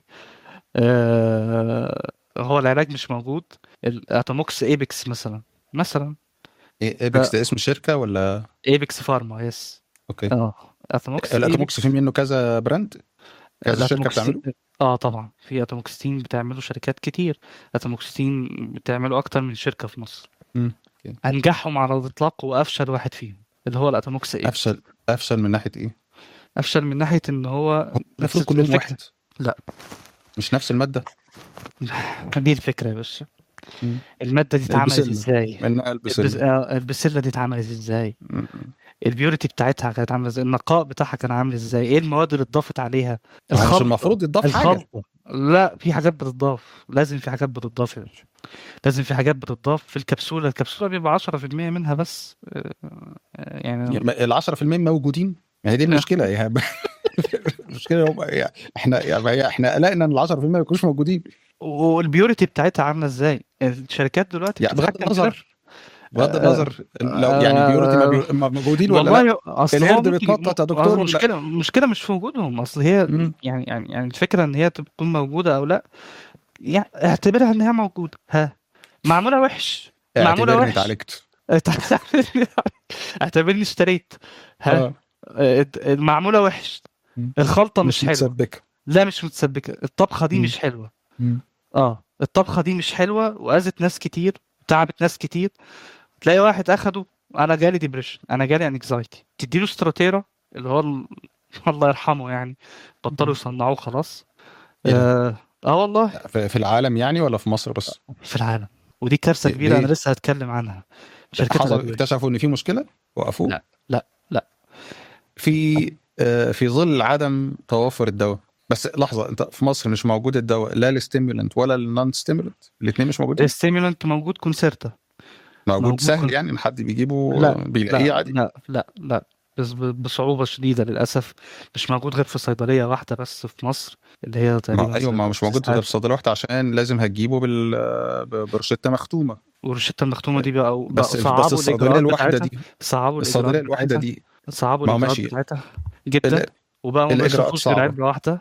S3: آه هو العلاج مش موجود الاتوموكس ايبكس مثلا مثلا
S2: ايه ايبكس ده اسم شركه ولا
S3: ايبكس فارما يس
S2: اوكي
S3: اه اتوموكس
S2: الاتوموكس في منه كذا براند كذا شركه بتعمله
S3: اه طبعا في اتوموكستين بتعمله شركات كتير اتوموكستين بتعمله اكتر من شركه في مصر
S2: مم. أوكي.
S3: انجحهم على الاطلاق وافشل واحد فيهم اللي هو الاتوموكس ايه
S2: افشل افشل من ناحيه ايه؟
S3: افشل من ناحيه ان هو
S2: المفروض
S3: نفس
S2: كلهم
S3: الفكرة.
S2: واحد
S3: لا.
S2: مش نفس الماده
S3: دي الفكره يا باشا
S2: مم.
S3: الماده دي اتعملت
S2: البسلة.
S3: ازاي
S2: من
S3: البس...
S2: البسله
S3: آه، البسله دي اتعملت ازاي البيوريتي بتاعتها كانت عامله ازاي النقاء بتاعها كان عامل ازاي ايه المواد اللي اتضافت عليها
S2: مش
S3: الخلطة.
S2: المفروض يتضاف حاجه
S3: الخلطة لا في حاجات بتضاف لازم في حاجات بتضاف يا باشا لازم في حاجات بتضاف في الكبسولة الكبسولة بيبقى 10% منها بس آه، آه، يعني
S2: ال 10% موجودين ما هي دي المشكله يا المشكله هم يعني احنا يعني احنا قلقنا ان ال 10% ما يكونوش موجودين
S3: والبيوريتي بتاعتها عاملة ازاي الشركات دلوقتي
S2: يعني بغض
S3: بتتحكم
S2: النظر
S3: كده.
S2: بغض
S3: آه،
S2: النظر لو يعني بيوريتي ما بي- ما موجودين ولا لا
S3: والله اصل هو
S2: القرد
S3: ممكن-
S2: بيتنطط يا دكتور
S3: أصل
S2: ولا-
S3: المشكلة المشكلة مش في وجودهم اصل هي
S2: مم.
S3: يعني يعني يعني الفكرة ان هي تكون موجودة او لا يعني اعتبرها ان هي موجودة ها معمولة وحش معمولة
S2: اعتبرني
S3: وحش
S2: اتعالجت
S3: اعتبرني اشتريت ها
S2: آه.
S3: آه، المعموله وحش
S2: مم.
S3: الخلطه مش, حلوه
S2: متسبكه
S3: لا مش متسبكه الطبخه دي
S2: مم.
S3: مش حلوه
S2: مم.
S3: اه الطبخه دي مش حلوه واذت ناس كتير تعبت ناس كتير تلاقي واحد اخده انا جالي ديبريشن انا جالي انكزايتي تديله ستراتيرا اللي هو ال... الله يرحمه يعني بطلوا يصنعوه خلاص
S2: إيه ده؟
S3: آه, اه والله
S2: في في العالم يعني ولا في مصر بس؟
S3: في العالم ودي كارثه
S2: ليه-
S3: كبيره انا
S2: ليه؟
S3: لسه هتكلم عنها شركات
S2: حصل
S3: الادويه
S2: اكتشفوا ان في مشكله وقفوه
S3: لا، لا، لا.
S2: في آه، في ظل عدم توافر الدواء بس لحظه انت في مصر مش موجود الدواء لا الستيمولنت ولا النون ستيمولنت الاثنين مش موجودين
S3: الستيمولنت موجود كونسيرتا
S2: موجود
S3: موجود
S2: سهل
S3: كل-
S2: يعني ان حد بيجيبه
S3: لا،
S2: بيلاقيه
S3: لا
S2: عادي
S3: لا لا لا بس ب- بصعوبة شديدة للأسف مش موجود غير في صيدلية واحدة بس في مصر اللي هي تقريبا
S2: ما ايوه ما هو مش موجود غير في صيدليه واحده عشان لازم هتجيبه بال ب- بروشته مختومه
S3: والروشتة المختومة دي بقى بقى
S2: بس
S3: صعبوا
S2: بس الصيدليه
S3: الإجراءات
S2: الواحده
S3: بتاعتها
S2: دي
S3: صعبوا
S2: الصيدليه
S3: الإجراءات
S2: الواحده
S3: بتاعتها
S2: دي
S3: صعبوا
S2: ما هو
S3: الإجراءات
S2: ماشي.
S3: بتاعتها جدا
S2: ال-
S3: وبقوا ما
S2: الإجراءات
S3: بيصرفوش
S2: صعبة.
S3: غير علبة واحدة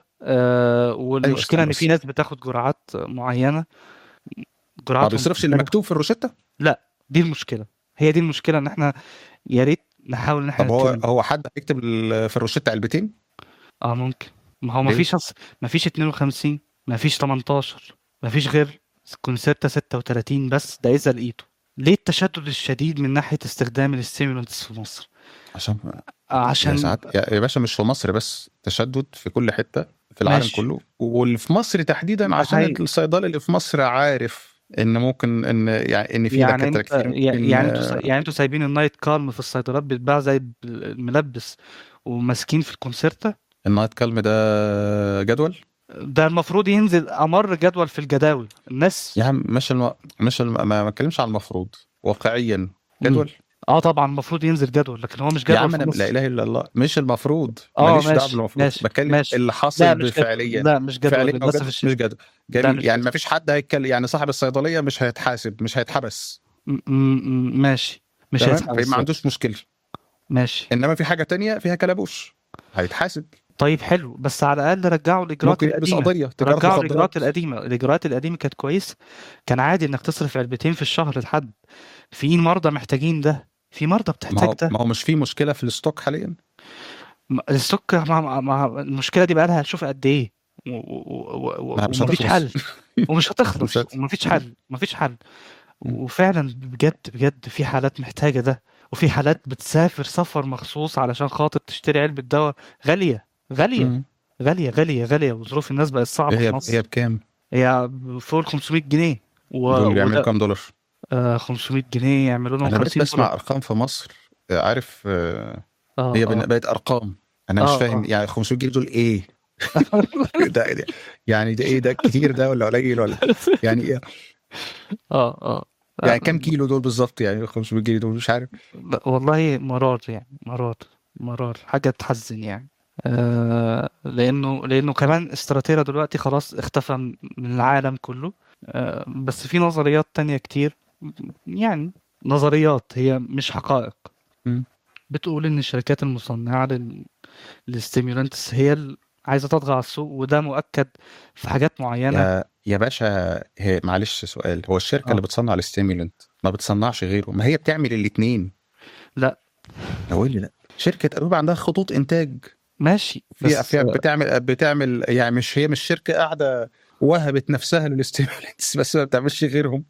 S3: آه والمشكلة
S2: استنى
S3: إن
S2: بس.
S3: في ناس بتاخد جرعات معينة
S2: ما
S3: جرعات
S2: بيصرفش اللي مكتوب في الروشته
S3: دي المشكلة هي دي المشكلة إن إحنا يا ريت نحاول إن إحنا
S2: طب هو
S3: نتكلم.
S2: هو حد هيكتب ال- في الروشته علبتين
S3: اه ممكن ما هو ما
S2: ليه؟
S3: فيش أص... ما فيش 52 ما فيش 18 ما فيش غير كونسيرتا 36 بس ده اذا لقيته ليه التشدد الشديد من ناحيه استخدام الستيمولانتس في مصر
S2: عشان
S3: آه،
S2: يا
S3: عشان
S2: ساعات يا يا باشا مش في مصر بس تشدد في كل حته في العالم
S3: ماشي.
S2: كله واللي في مصر تحديدا عشان
S3: هي-
S2: الصيدلي اللي في مصر عارف ان ممكن ان يعني ان في
S3: يعني
S2: دكاتره
S3: انت
S2: كتير
S3: يعني
S2: ممكن
S3: يعني انتوا سا- يعني انتوا سايبين النايت كالم في الصيدليات بيتباع زي الملبس وماسكين في الكونسيرتا
S2: النايت كالم ده جدول
S3: ده المفروض ينزل امر جدول في الجداول الناس
S2: يا عم مش الم... مش الم... ما ما اتكلمش عن المفروض واقعيا جدول
S3: اه طبعا المفروض ينزل جدول لكن هو مش
S2: يا
S3: جدول
S2: عم
S3: في
S2: انا
S3: مصر.
S2: لا اله الا الله مش المفروض
S3: اه
S2: ماليش دعوه
S3: ماشي
S2: بالمفروض
S3: ماشي
S2: بتكلم
S3: ماشي
S2: اللي
S3: لا
S2: حصل
S3: مش جدول
S2: فعليا
S3: لا مش جدول
S2: فعليا أو
S3: للاسف
S2: جدول
S3: الشديد
S2: مش جدول
S3: ده
S2: جميل
S3: مش
S2: يعني
S3: جدول.
S2: ما فيش حد هيتكلم يعني صاحب الصيدليه مش هيتحاسب مش هيتحبس
S3: م- م- ماشي مش
S2: تمام
S3: هيتحبس
S2: ما عندوش مشكله
S3: ماشي
S2: انما في حاجه تانية فيها كلبوش هيتحاسب
S3: طيب حلو بس على الاقل رجعوا الاجراءات
S2: ممكن يلبس
S3: القديمه
S2: قضيه تجاره
S3: رجعوا الاجراءات
S2: مخدرات
S3: القديمه الاجراءات القديمه كانت كويسه كان عادي انك تصرف علبتين في الشهر لحد في مرضى محتاجين ده في مرضى
S2: ما
S3: بتحتاج
S2: هو
S3: ده
S2: ما هو مش في مشكله في الستوك حاليا
S3: م- الستوك مع مع مع المشكله دي بقى لها شوف قد ايه و- و- و-
S2: ما مش
S3: ومفيش
S2: هتخلص.
S3: حل ومش هتخلص
S2: مش هت-
S3: ومفيش حل مفيش حل
S2: مم.
S3: وفعلا بجد بجد في حالات محتاجه ده وفي حالات بتسافر سفر مخصوص علشان خاطر تشتري علبه دواء غاليه غاليه
S2: مم.
S3: غاليه غاليه غاليه وظروف الناس بقت صعبه في
S2: هي
S3: مصر
S2: هي بكام؟
S3: هي فوق ال 500 جنيه و...
S2: دول بيعملوا
S3: وده-
S2: كام دولار؟
S3: آه 500 جنيه يعملوا لهم
S2: انا بقيت
S3: 50
S2: بسمع
S3: دولار
S2: ارقام في مصر آه، عارف آه،
S3: اه
S2: هي
S3: آه.
S2: بن- بقت ارقام انا مش
S3: آه،
S2: فاهم
S3: آه.
S2: يعني 500 جنيه دول ايه؟ ده ده- يعني ده ايه ده كتير ده ولا قليل ولا يعني ايه؟
S3: اه اه
S2: يعني كام كيلو دول بالظبط يعني 500 جنيه دول مش عارف
S3: لا والله مرار يعني مرار مرار حاجة تحزن يعني آه لأنه لأنه كمان استراتيرا دلوقتي خلاص اختفى من العالم كله آه بس في نظريات تانية كتير يعني نظريات هي مش حقائق
S2: مم.
S3: بتقول إن الشركات المصنعة لل... للستيمولانتس هي ال- عايزة تطغى على السوق وده مؤكد في حاجات معينة
S2: يا يا باشا هي معلش سؤال هو الشركه
S3: آه.
S2: اللي بتصنع الستيمولنت ما بتصنعش غيره ما هي بتعمل الاثنين
S3: لا.
S2: هو اللي لا شركه ادويه عندها خطوط انتاج
S3: ماشي
S2: فيها
S3: بس
S2: فيها بتعمل بتعمل يعني مش هي مش شركه قاعده وهبت نفسها للستيمولنتس بس ما بتعملش غيرهم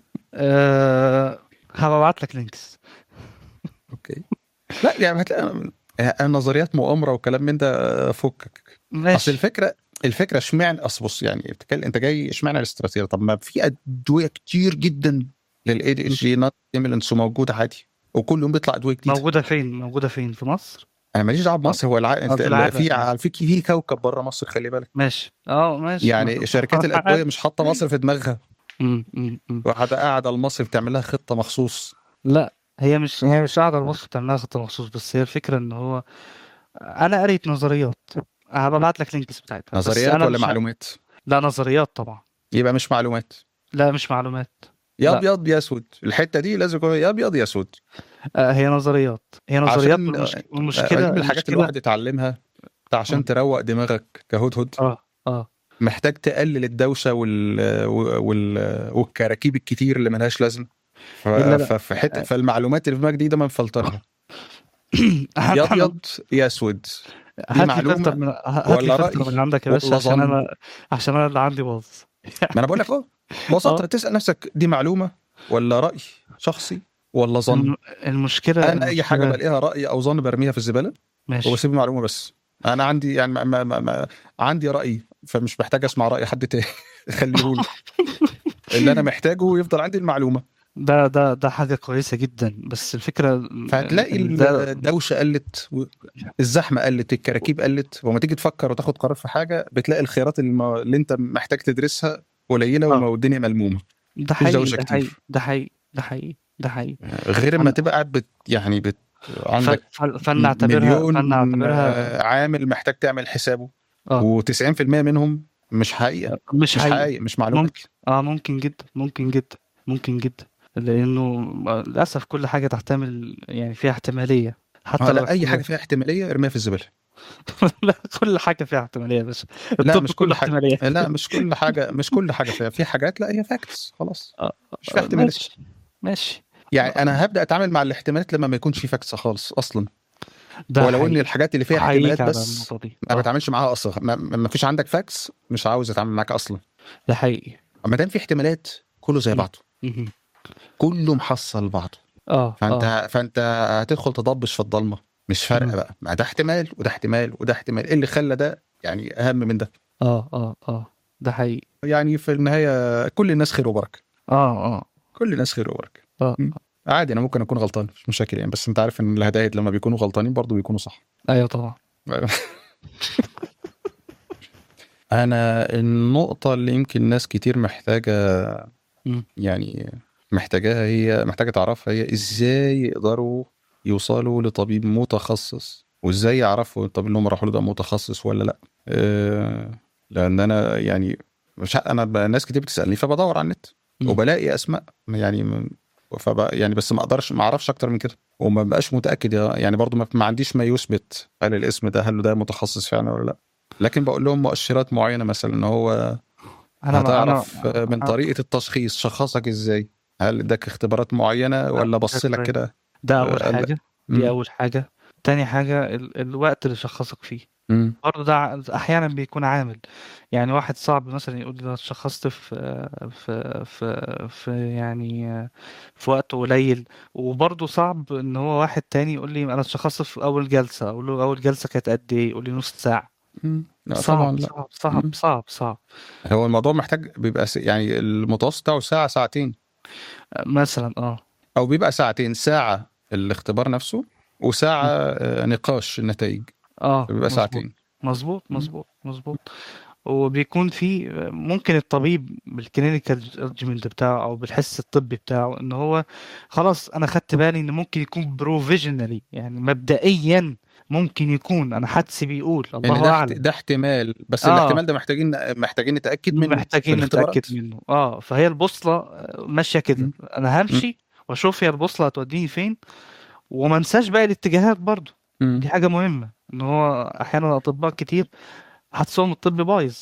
S3: آه هبعت لك لينكس
S2: اوكي لا يعني هتلاقي آه، نظريات مؤامره وكلام من ده آه، فكك اصل
S3: ماشي
S2: الفكره الفكره اشمعنى اصل بص يعني بتتكلم انت جاي اشمعنى الاستراتيجيه طب ما في ادويه كتير جدا للاي دي اتش جي نوت ستيمولنتس وموجوده عادي وكل يوم بيطلع ادويه جديده
S3: موجودة فين موجودة فين في مصر
S2: انا ماليش دعوه بمصر هو الع... انت
S3: في العالم.
S2: في ع- في في كوكب بره مصر خلي بالك
S3: ماشي اه ماشي
S2: يعني شركات الادويه مش حاطه مصر في دماغها
S3: م- م- م.
S2: وقاعده قاعده لمصر بتعمل لها خطه مخصوص
S3: لا هي مش هي مش قاعدة مصر تعملها خطة مخصوص بس هي الفكرة ان هو انا قريت نظريات هبعت لك لينكس بتاعتها بس
S2: نظريات
S3: أنا
S2: ولا
S3: مش ه-
S2: معلومات
S3: لا نظريات طبعا
S2: يبقى مش معلومات
S3: لا مش معلومات
S2: يا
S3: لا.
S2: ابيض يا اسود الحته دي لازم يكون يا ابيض يا اسود
S3: آه هي نظريات هي نظريات
S2: عشان-
S3: والمش...
S2: دي
S3: والمشكلة
S2: من الحاجات اللي
S3: المشكلة
S2: الواحد يتعلمها أنت عشان
S3: آه.
S2: تروق دماغك كهدهد
S3: اه اه
S2: محتاج تقلل الدوشه وال... وال... والكراكيب الكتير اللي ملهاش لازمه ف...
S3: لا، لا.
S2: ففي حته فالمعلومات اللي في دماغك دي ده منفلترها يا ابيض يا اسود
S3: هات لي
S2: معلومة
S3: فلتر من هات لي
S2: ولا
S3: فلتر
S2: رأي
S3: من عندك يا باشا
S2: ولا
S3: عشان
S2: ظن؟
S3: انا عشان انا اللي عندي باظ
S2: ما انا بقول لك اهو ببساطه تسال نفسك دي معلومه ولا راي شخصي ولا ظن
S3: الم- المشكله
S2: انا اي حاجه
S3: المشكلة-
S2: بلاقيها راي او ظن برميها في الزباله
S3: ماشي
S2: وبسيب المعلومه بس انا عندي يعني ما ما ما ما عندي راي فمش محتاج اسمع راي حد تاني خليه اللي انا محتاجه يفضل عندي المعلومه
S3: ده ده ده حاجه كويسه جدا بس الفكره
S2: فهتلاقي
S3: إن ده-
S2: الدوشه قلت و- الزحمه قلت الكراكيب قلت وما تيجي تفكر وتاخد قرار في حاجه بتلاقي الخيارات الم- اللي انت محتاج تدرسها قليله
S3: آه.
S2: وما- والدنيا ملمومه
S3: ده
S2: مفيش
S3: حقيقي
S2: دوشة
S3: ده
S2: كتير.
S3: حقيقي ده حقيقي ده حقيقي ده حقيقي
S2: غير
S3: أنا-
S2: ما تبقى قاعد بت يعني بت عندك
S3: ف- ف- فلنعتبرها
S2: مليون
S3: فلنعتبرها
S2: آه، عامل محتاج تعمل حسابه
S3: اه
S2: و90% منهم مش حقيقه
S3: مش
S2: مش
S3: حقيقي
S2: حقيقي مش معلومات
S3: ممكن اه ممكن جدا ممكن جدا ممكن جدا لانه للاسف كل حاجه تحتمل يعني فيها احتماليه حتى
S2: آه
S3: لو
S2: لا اي
S3: احتمال-
S2: حاجه فيها احتماليه ارميها في الزباله
S3: لا كل حاجه فيها احتماليه بس
S2: لا
S3: الطب
S2: مش
S3: كله
S2: كل حاجه
S3: احتماليه
S2: لا مش كل حاجه مش كل حاجه فيها في حاجات لا هي فاكتس خلاص
S3: آه،
S2: مش فيها احتمالات
S3: ماشي ماشي
S2: يعني انا هبدا اتعامل مع الاحتمالات لما ما يكونش في فاكتس خالص اصلا
S3: ده
S2: ولو ان
S3: حقيقي.
S2: الحاجات اللي فيها
S3: أحييك
S2: احتمالات
S3: على
S2: بس
S3: النقطه دي
S2: ما
S3: آه،
S2: بتعاملش معاها اصلا ما, ما فيش عندك فاكتس مش عاوز اتعامل معاك اصلا
S3: ده حقيقي
S2: ما دام في احتمالات كله زي
S3: م.
S2: بعضه
S3: مهم.
S2: كله محصل بعضه
S3: اه
S2: فانت
S3: اه
S2: فانت هتدخل تضبش في الضلمه مش فارقه
S3: مم.
S2: بقى ما ده احتمال وده احتمال وده احتمال ايه اللي خلى ده يعني اهم من ده
S3: اه اه اه ده حقيقي
S2: يعني في النهايه كل الناس خير وبركه
S3: اه اه
S2: كل الناس خير وبركه
S3: اه
S2: مم. عادي انا ممكن اكون غلطان مش مشاكل يعني بس انت عارف ان الهدايد لما بيكونوا غلطانين برضو بيكونوا صح
S3: ايوه طبعا
S2: انا النقطه اللي يمكن ناس كتير محتاجه
S3: مم.
S2: يعني محتاجاها هي محتاجه تعرفها هي ازاي يقدروا يوصلوا لطبيب متخصص وازاي يعرفوا الطبيب اللي هم راحوا له ده متخصص ولا لا أه لان انا يعني مش ه- انا ب- ناس كتير بتسالني فبدور على النت
S3: مم.
S2: وبلاقي اسماء يعني من- فب يعني بس ما اقدرش ما اعرفش اكتر من كده وما بقاش متاكد يا- يعني برضو ما, ما عنديش ما يثبت هل الاسم ده هل ده متخصص فعلا ولا لا لكن بقول لهم مؤشرات معينه مثلا ان هو
S3: انا
S2: هتعرف
S3: أنا-
S2: من طريقه التشخيص شخصك ازاي هل اداك اختبارات معينه ولا بص لك
S3: شكراً.
S2: كده
S3: ده اول
S2: آه، لا.
S3: حاجه
S2: مم.
S3: دي اول حاجه تاني حاجه ال... الوقت اللي شخصك فيه
S2: مم.
S3: برضه ده ع- احيانا بيكون عامل يعني واحد صعب مثلا يقول لي انا اتشخصت في في في في يعني في وقت قليل وبرضه صعب ان هو واحد تاني يقول لي انا اتشخصت في اول جلسه اقول له اول جلسه كانت قد ايه يقول لي نص ساعه
S2: مم. لا
S3: صعب
S2: طبعا لا
S3: صعب صعب
S2: مم.
S3: صعب صعب
S2: هو الموضوع محتاج بيبقى س- يعني المتوسط بتاعه ساعه ساعتين
S3: مثلا اه
S2: او بيبقى ساعتين ساعه الاختبار نفسه وساعه آه، نقاش النتائج
S3: اه
S2: بيبقى
S3: مظبوط
S2: ساعتين
S3: مظبوط
S2: مم.
S3: مظبوط مظبوط وبيكون في ممكن الطبيب بالكلينيكال جادجمنت بتاعه او بالحس الطبي بتاعه ان هو خلاص انا خدت بالي ان ممكن يكون بروفيجنالي يعني مبدئيا ممكن يكون انا حدسي بيقول
S2: يعني
S3: الله
S2: ده احت-
S3: اعلم
S2: ده احتمال بس
S3: آه.
S2: الاحتمال ده محتاجين محتاجين نتاكد منه في
S3: محتاجين
S2: الاختبارات.
S3: نتاكد منه اه فهي البوصله ماشيه كده
S2: مم.
S3: انا همشي واشوف هي البوصله هتوديني فين وما انساش باقي الاتجاهات برضو
S2: مم.
S3: دي حاجه مهمه ان هو احيانا اطباء كتير حدسهم الطبي بايظ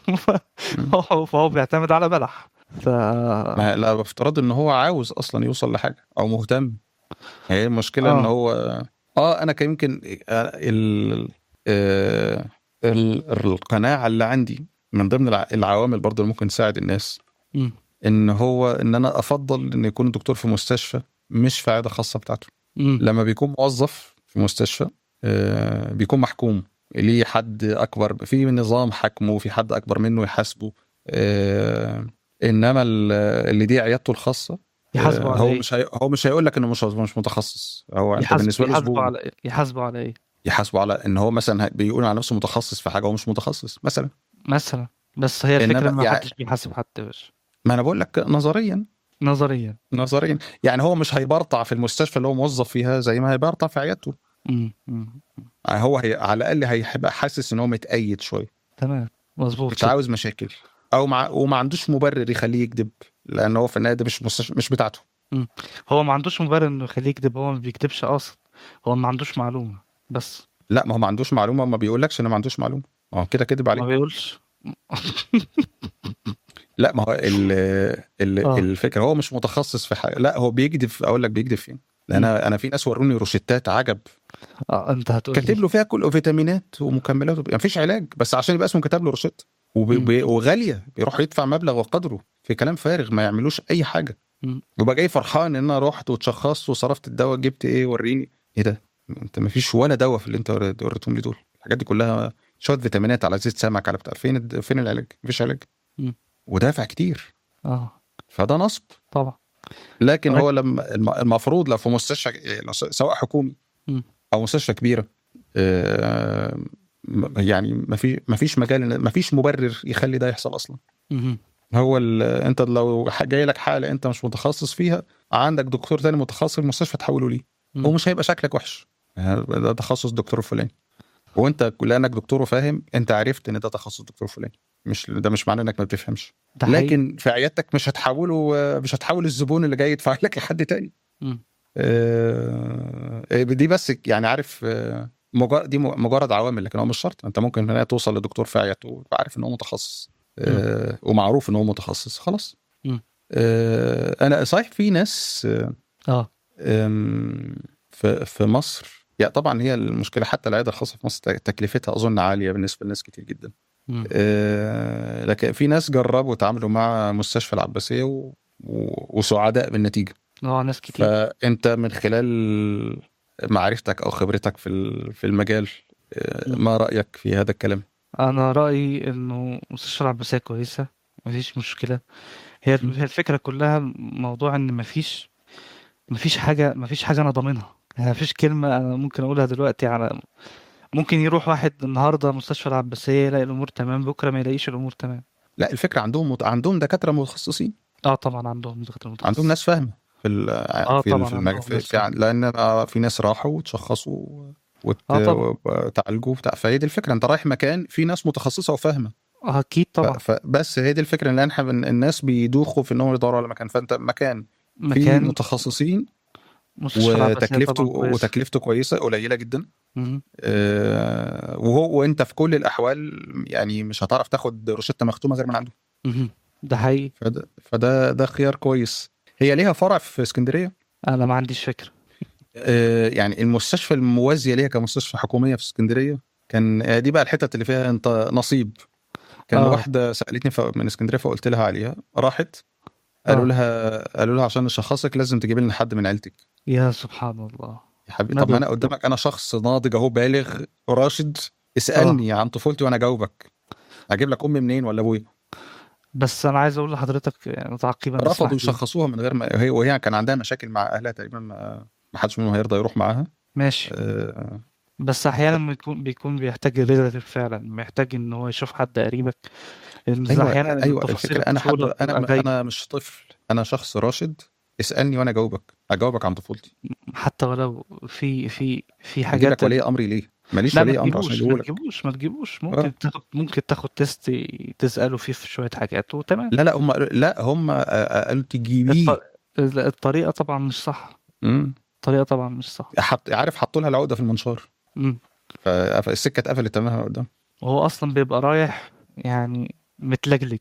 S3: فهو فهو بيعتمد على بلح ف
S2: ما لا بافتراض ان هو عاوز اصلا يوصل لحاجه او مهتم هي المشكله
S3: آه.
S2: ان هو اه انا كان يمكن آه، ال... آه، ال... القناعه اللي عندي من ضمن الع- العوامل برضه اللي ممكن تساعد الناس
S3: مم.
S2: ان هو ان انا افضل ان يكون الدكتور في مستشفى مش في عياده خاصه بتاعته
S3: مم.
S2: لما بيكون موظف في مستشفى آه، بيكون محكوم ليه حد اكبر في نظام حكمه في حد اكبر منه يحاسبه آه، انما ال- اللي دي عيادته الخاصه
S3: يحاسبوا
S2: آه،
S3: على
S2: هو
S3: ايه؟
S2: مش هي... هو مش هيقول لك انه مش مش متخصص هو انت
S3: يحاسب-
S2: بالنسبه له
S3: يحاسبوا
S2: زبون
S3: على يحاسبوا على ايه؟
S2: يحاسبه على ان هو مثلا هي- بيقول على نفسه متخصص في حاجه هو مش متخصص مثلا
S3: مثلا بس هي الفكره
S2: إنما
S3: ما
S2: يعني-
S3: حدش بيحاسب حد يا باشا
S2: ما انا بقول لك نظريا
S3: نظريا
S2: نظريا يعني هو مش هيبرطع في المستشفى اللي هو موظف فيها زي ما هيبرطع في عيادته
S3: مم. مم.
S2: يعني هو هي... على الاقل هيبقى حاسس ان هو متأيد شويه
S3: تمام مظبوط
S2: مش
S3: كده.
S2: عاوز مشاكل او مع... وما عندوش مبرر يخليه يكذب لان هو في النهايه ده مش مستشفى مش بتاعته
S3: هو ما عندوش مبرر انه يخليه يكذب هو ما بيكذبش اصلا هو ما عندوش معلومه بس
S2: لا ما هو ما عندوش معلومه ما بيقولكش انه ما عندوش معلومه ما هو كده كذب
S3: ما
S2: عليه
S3: بيقولش
S2: لا ما هو ال... ال...
S3: آه.
S2: الفكره هو مش متخصص في حاجه لا هو بيكذب اقول لك بيكذب فين لان انا انا في ناس وروني روشتات عجب
S3: اه انت هتقول
S2: كاتب له فيها كل فيتامينات ومكملات مفيش علاج بس عشان يبقى اسمه كتب له روشته وب-
S3: مم.
S2: ب- وغاليه بيروح يدفع مبلغ وقدره في كلام فارغ ما يعملوش اي حاجه
S3: مم.
S2: وبقى جاي فرحان ان انا رحت واتشخصت وصرفت الدواء جبت ايه وريني ايه ده انت مفيش ولا دواء في اللي انت ور- وريتهم لي دول الحاجات دي كلها شويه فيتامينات على زيت سمك على بتاع فين الد- فين العلاج مفيش علاج
S3: مم.
S2: ودافع كتير
S3: اه
S2: فده نصب
S3: طبعا
S2: لكن
S3: طيب.
S2: هو لما الم- المفروض لو في مستشفى لو س- سواء حكومي
S3: مم.
S2: او مستشفى كبيره آه، م- يعني ما في ما فيش مجال ما فيش مبرر يخلي ده يحصل اصلا
S3: مهم.
S2: هو ال- انت لو ح- جاي لك حاله انت مش متخصص فيها عندك دكتور تاني متخصص في المستشفى تحوله ليه
S3: مم.
S2: ومش هيبقى شكلك وحش يعني ده تخصص دكتور فلاني وانت لانك دكتور وفاهم انت عرفت ان ده تخصص دكتور فلاني مش ده مش معناه انك ما بتفهمش
S3: ده حقيقي.
S2: لكن في عيادتك مش هتحوله مش هتحول الزبون اللي جاي يدفع لك لحد تاني
S3: مم.
S2: آه، دي بس يعني عارف آه، مجرد دي مجرد عوامل لكن هو مش شرط انت ممكن هنا توصل لدكتور في عيادته وتبقى عارف ان هو متخصص آه، ومعروف ان هو متخصص خلاص
S3: مم.
S2: آه، انا صحيح في ناس آه،
S3: اه
S2: آم، في في مصر يعني طبعا هي المشكله حتى العياده الخاصه في مصر تكلفتها اظن عاليه بالنسبه لناس كتير جدا
S3: مم.
S2: آه، لكن في ناس جربوا وتعاملوا مع مستشفى العباسيه و... و... وسعداء بالنتيجه
S3: اه ناس كتير
S2: فانت من خلال معرفتك او خبرتك في ال- في المجال آه،
S3: م.
S2: ما رايك في هذا الكلام
S3: انا رايي انه مستشفى العباسيه كويسه مفيش مشكله هي
S2: م.
S3: هي الفكره كلها موضوع ان مفيش مفيش حاجه مفيش حاجه انا ضامنها يعني مفيش كلمه انا ممكن اقولها دلوقتي على ممكن يروح واحد النهارده مستشفى العباسيه يلاقي الامور تمام بكره ما يلاقيش الامور تمام
S2: لا الفكره عندهم مت... عندهم دكاتره متخصصين
S3: اه طبعا عندهم دكاتره متخصص
S2: عندهم ناس فاهمه في ال...
S3: اه
S2: في,
S3: طبعا
S2: في, المج...
S3: عندهم
S2: في,
S3: ناس
S2: في
S3: فاهمة.
S2: لان آه، في ناس راحوا وتشخصوا وت...
S3: اه طبعا
S2: وتعالجوا بتاع فهي دي الفكره انت رايح مكان في ناس متخصصه وفاهمه
S3: آه اكيد
S2: ف...
S3: طبعا
S2: فبس هي دي الفكره ان احنا بن- الناس بيدوخوا في انهم يدوروا على مكان فانت مكان في
S3: مكان
S2: متخصصين
S3: مستشفى العباسيه
S2: وتكلفته
S3: طبعا كويس
S2: وتكلفته كويسه قليله جدا
S3: مهم.
S2: آه، وهو وانت في كل الاحوال يعني مش هتعرف تاخد روشته مختومه غير من عنده
S3: مهم. ده حقيقي
S2: فده فده ده خيار كويس هي ليها فرع في اسكندريه
S3: انا ما عنديش فكره
S2: آه، يعني المستشفى الموازيه ليها كمستشفى حكوميه في اسكندريه كان آه، دي بقى الحتت اللي فيها انت نصيب كان
S3: آه.
S2: واحده سالتني ف- من اسكندريه فقلت لها عليها راحت قالوا
S3: آه.
S2: لها قالوا لها عشان نشخصك لازم تجيب لنا حد من عيلتك
S3: يا سبحان الله
S2: يا حبيبي
S3: ما
S2: طب ما انا
S3: دول-
S2: قدامك انا شخص ناضج اهو بالغ راشد اسالني عن طفولتي وانا اجاوبك اجيب لك امي منين ولا ابويا
S3: بس انا عايز اقول لحضرتك يعني تعقيبا
S2: رفضوا
S3: اسمح لي.
S2: يشخصوها من غير ما هي وهي كان عندها مشاكل مع اهلها تقريبا ما ما حدش منهم هيرضى يروح معاها
S3: ماشي
S2: آه،
S3: بس احيانا بيكون بيكون بيحتاج ريلاتيف فعلا محتاج ان هو يشوف حد قريبك لأن
S2: ايوه
S3: احيانا
S2: ايوه
S3: تفاصيل
S2: الفكره انا حد
S3: الطفولة
S2: انا
S3: بتبقى غايبة.
S2: انا مش طفل انا شخص راشد اسالني وانا اجاوبك اجاوبك عن طفولتي
S3: حتى ولو في في في
S2: اجيب
S3: حاجات
S2: لك ولي امري ليه ماليش
S3: لا ما
S2: ولي امر عشان
S3: تجيبوش ما
S2: يقول لك
S3: تجيبوش ما تجيبوش
S2: آه.
S3: ممكن تاخد ممكن تاخد تيست تساله فيه في شويه حاجات وتمام
S2: لا لا هم لا هم آه، آه، قالوا تجيبيه
S3: الط- الطريقه طبعا مش صح
S2: مم.
S3: الطريقه طبعا مش صح
S2: حط عارف حطوا لها العقده في المنشار
S3: مم.
S2: ف- فالسكه اتقفلت تماما قدام
S3: وهو اصلا بيبقى رايح يعني متلجلج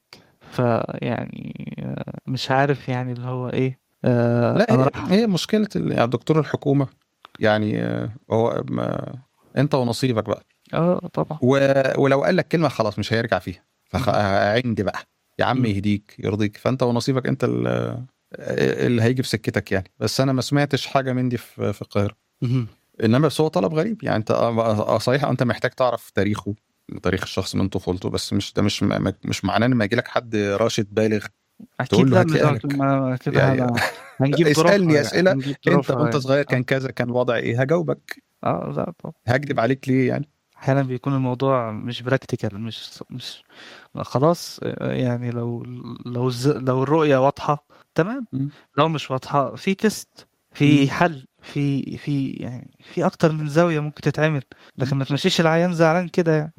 S3: فيعني آه، مش عارف يعني اللي هو ايه آه
S2: لا
S3: انا
S2: هي,
S3: رايح
S2: هي مشكله ال- يعني دكتور الحكومه يعني آه، هو ما انت ونصيبك بقى
S3: اه طبعا
S2: و... ولو قال لك كلمه خلاص مش هيرجع فيها فعندي بقى يا عم
S3: مم.
S2: يهديك يرضيك فانت ونصيبك انت ال- اللي هيجي في سكتك يعني بس انا ما سمعتش حاجه من دي في في القاهره
S3: مهم.
S2: انما بس هو طلب غريب يعني انت آه، آه، صحيح انت محتاج تعرف تاريخه تاريخ الشخص من طفولته بس مش ده مش مش معناه ان ما يجي لك حد راشد بالغ
S3: اكيد
S2: تقول له
S3: لا
S2: هات لي
S3: مش
S2: أهلك.
S3: ما كده
S2: يعني
S3: هن- هنجيب ظروفها
S2: اسالني
S3: يعني،
S2: اسئله
S3: هنجيب
S2: انت
S3: ظروفها
S2: وانت
S3: يعني.
S2: صغير كان كذا كان وضع ايه هجاوبك
S3: اه لا طبعا
S2: هكذب عليك ليه يعني
S3: احيانا بيكون الموضوع مش براكتيكال مش مش خلاص آه، يعني لو لو الز- لو الرؤيه واضحه تمام
S2: مم.
S3: لو مش واضحه في تيست في
S2: مم.
S3: حل في في يعني في اكتر من زاويه ممكن تتعمل لكن ما تمشيش العيان زعلان كده يعني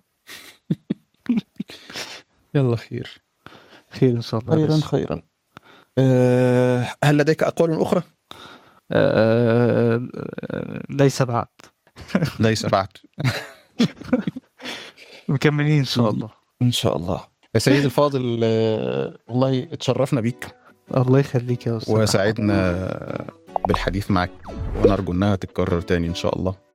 S2: يلا خير
S3: خير ان شاء الله
S2: خيرا
S3: بس.
S2: خيرا أه هل لديك اقوال اخرى
S3: آه، آه، ليس بعد
S2: ليس بعد
S3: مكملين ان شاء
S2: مم.
S3: الله
S2: ان شاء الله يا سيدي الفاضل آه، والله اتشرفنا بيك
S3: الله يخليك يا استاذ
S2: وسعدنا بالحديث معك ونرجو انها تتكرر تاني ان شاء الله